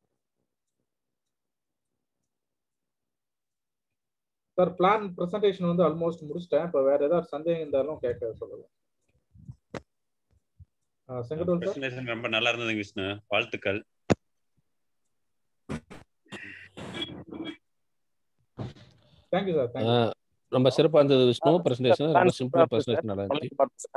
சார் பிளான் பிரசன்டேஷன் வந்து ஆல்மோஸ்ட் முடிச்சிட்டேன் இப்போ வேற ஏதாவது சந்தேகம் இருந்தாலும் கேட்க சொல்லுங்க ஆ, செங்கடூர் சார் பிரசன்டேஷன் ரொம்ப நல்லா இருந்ததுங்க விஷ்ணு வாழ்த்துக்கள் தேங்க்யூ சார் தேங்க்யூ ஆஹ் ரொம்ப சிறப்பா இருந்தது விஷ்ணு பிரசன்டேஷன் ரொம்ப சிம்பிளா பிரசன்டேஷன் நல்லா இருந்துச்சு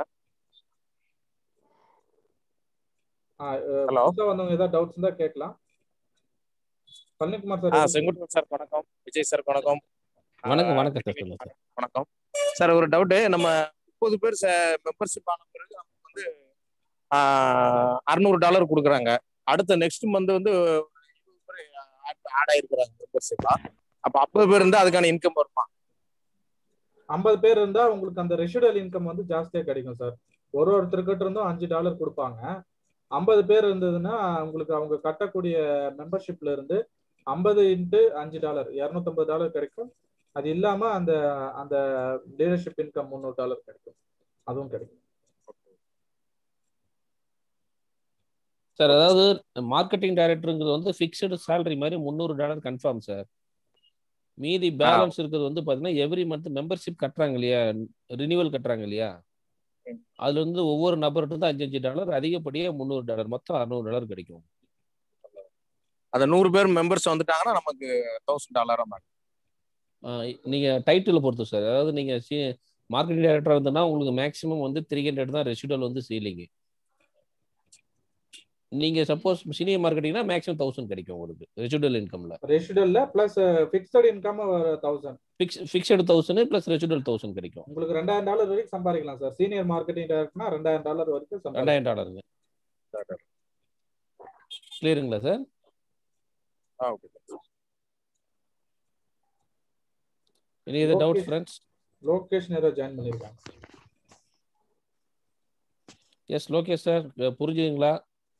Hello. புதுசா வந்தவங்க ஏதாவது டவுட்ஸ் இருந்தா கேட்கலாம் பழனிக்குமார் ஆ சார் செங்குட்டன் சார் வணக்கம் விஜய் சார் வணக்கம் வணக்கம் ஆ, வணக்கம் சார் சொல்லுங்க சார் வணக்கம் சார் ஒரு டவுட் நம்ம முப்பது பேர் மெம்பர்ஷிப் ஆன பிறகு நமக்கு வந்து அறுநூறு டாலர் கொடுக்குறாங்க அடுத்த நெக்ஸ்ட் மந்த் வந்து ஆட் ஆயிருக்கிறாங்க மெம்பர்ஷிப்பா அப்ப ஐம்பது பேர் இருந்தா அதுக்கான இன்கம் வருமா ஐம்பது பேர் இருந்தா உங்களுக்கு அந்த ரெசிடுவல் இன்கம் வந்து ஜாஸ்தியா கிடைக்கும் சார் ஒரு ஒருத்தருக்கிட்ட இருந்தும் அஞ்சு டாலர் கொடுப்பாங்க ஐம்பது பேர் இருந்ததுன்னா உங்களுக்கு அவங்க கட்டக்கூடிய மெம்பர்ஷிப்ல இருந்து ஐம்பது இன்ட்டு அஞ்சு டாலர் இரநூத்தம்பது டாலர் கிடைக்கும் அது இல்லாம அந்த அந்த டீலர்ஷிப் இன்கம் முந்நூறு டாலர் கிடைக்கும் அதுவும் கிடைக்கும் சார் அதாவது மார்க்கெட்டிங் டைரக்டருங்கிறது வந்து ஃபிக்ஸ்டு salary மாதிரி முந்நூறு டாலர் கன்ஃபார்ம் சார் மீதி பேலன்ஸ் இருக்கிறது வந்து பார்த்தீங்கன்னா எவ்ரி மந்த் மெம்பர்ஷிப் கட்டுறாங்க இல்லையா ரினியூவல் கட்டுறாங்க இல்லையா அதுல இருந்து ஒவ்வொரு நபர்கிட்ட இருந்து அஞ்சு அஞ்சு டாலர் அதிகப்படியாக முந்நூறு டாலர் மொத்தம் அறுநூறு டாலர் கிடைக்கும் அந்த நூறு பேர் மெம்பர்ஸ் வந்துட்டாங்கன்னா நமக்கு தௌசண்ட் டாலரா மாதிரி ஆஹ் நீங்க டைட்டில் பொறுத்து சார் அதாவது நீங்க மார்க்கெட்டிங் டைரக்டர் இருந்ததுன்னா உங்களுக்கு மேக்ஸிமம் வந்து த்ரீ ஹண்ட்ரட் தான் ரெசிடுவல் வந்து சீலிங் நீங்க சப்போஸ் சீனியர் மார்க்கெட்டிங்னா மேக்ஸிமம் தௌசண்ட் கிடைக்கும் உங்களுக்கு ரெசிடுவல் இன்கம்ல ரெசிடுவல்ல plus fixed income thousand fix fixed thousand plus residual thousand கிடைக்கும் உங்களுக்கு ரெண்டாயிரம் டாலர் வரைக்கும் சம்பாதிக்கலாம் சார் சீனியர் மார்க்கெட்டிங் டைரக்டர்னா ரெண்டாயிரம் டாலர் வரைக்கும் சம்பாதிக்கலாம் ரெண்டாயிரம் டாலருங்க கிளியருங்களா சார் ஆ okay any either doubt Okay. Friends Lokesh நேரா ஜாயின் பண்ணிருக்காங்க எஸ் லோகேஷ் சார் புரிஞ்சுதுங்களா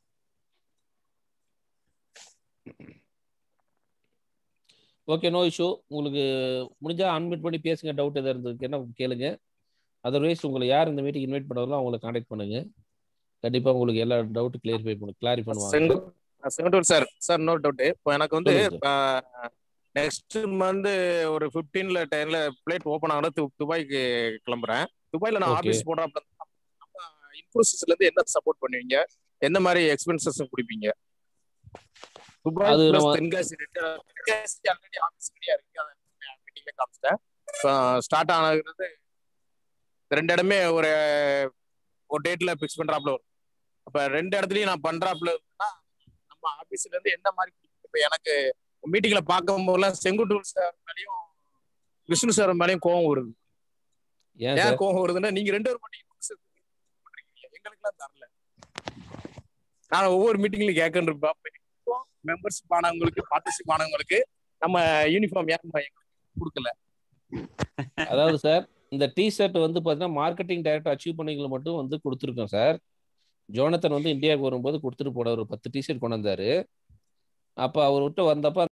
ஓகே நோ இஷ்யூ உங்களுக்கு முடிஞ்சா அன்மிட் பண்ணி பேசுங்க டவுட் எதாவது இருந்ததுக்கு என்ன கேளுங்க அதர்வைஸ் உங்களை யார் இந்த மீட்டிங் இன்வைட் பண்ணாலும் அவங்களை காண்டாக்ட் பண்ணுங்க கண்டிப்பா உங்களுக்கு எல்லா டவுட் கிளியரிஃபை பண்ணு கிளாரி பண்ணுவாங்க செங்கு செங்கட்டூர் சார் சார் இன்னொரு டவுட் இப்போ எனக்கு வந்து சொல்லுங்க நெக்ஸ்ட் மந்த் ஒரு ஃபிஃப்டீன்ல டென்ல பிளேட் ஓப்பன் ஆகினா துபாய்க்கு கிளம்புறேன் துபாயில நான் Okay. ஆபீஸ் போடுறப்ப நம்ம இன்ஃபோசிஸ்ல இருந்து என்ன சப்போர்ட் பண்ணுவீங்க எந்த மாதிரி எக்ஸ்பென்சஸ் கொடுப்பீங்க துபாய் அது plus நம்ம- தென்காசி ரெண்டு தென்காசி ஆல்ரெடி ஆபீஸ் ரெடியா இருக்கு அதை மீட்டிங்ல காமிச்சிட்டேன் ஸ்டார்ட் ஆனது ரெண்டு இடமே ஒரு ஒரு டேட்ல ஃபிக்ஸ் பண்றாப்ல வரும் அப்ப ரெண்டு இடத்துலயும் நான் பண்றாப்ல இருக்குன்னா நம்ம ஆபீஸ்ல இருந்து என்ன மாதிரி இப்ப எனக்கு மீட்டிங்ல பார்க்கும் போதெல்லாம் செங்குட்டூர் சார் மேலயும் விஷ்ணு சார் மேலயும் கோவம் வருது ஏன் ஏன் சார் கோவம் வருதுன்னா நீங்க ரெண்டு பேரும் மட்டும் influence பண்றீங்க எங்களுக்குலாம் தரல நான் ஒவ்வொரு மீட்டிங்லயும் கேட்கன்னு மெம்பர்ஷிப் ஆனவங்களுக்கு பார்ட்டிசிப் ஆனவங்களுக்கு நம்ம யூனிஃபார்ம் ஏன் எங்களுக்கு கொடுக்கல அதாவது சார் இந்த டி ஷர்ட் வந்து பார்த்தீங்கன்னா மார்க்கெட்டிங் டைரக்டர் அச்சீவ் பண்ணிகளை மட்டும் வந்து கொடுத்துருக்கோம் சார் ஜோனத்தன் வந்து இந்தியாவுக்கு வரும்போது கொடுத்துட்டு போன ஒரு பத்து டி ஷர்ட் கொண்டு வந்தாரு அப்போ அவர் விட்டு வந்தப்ப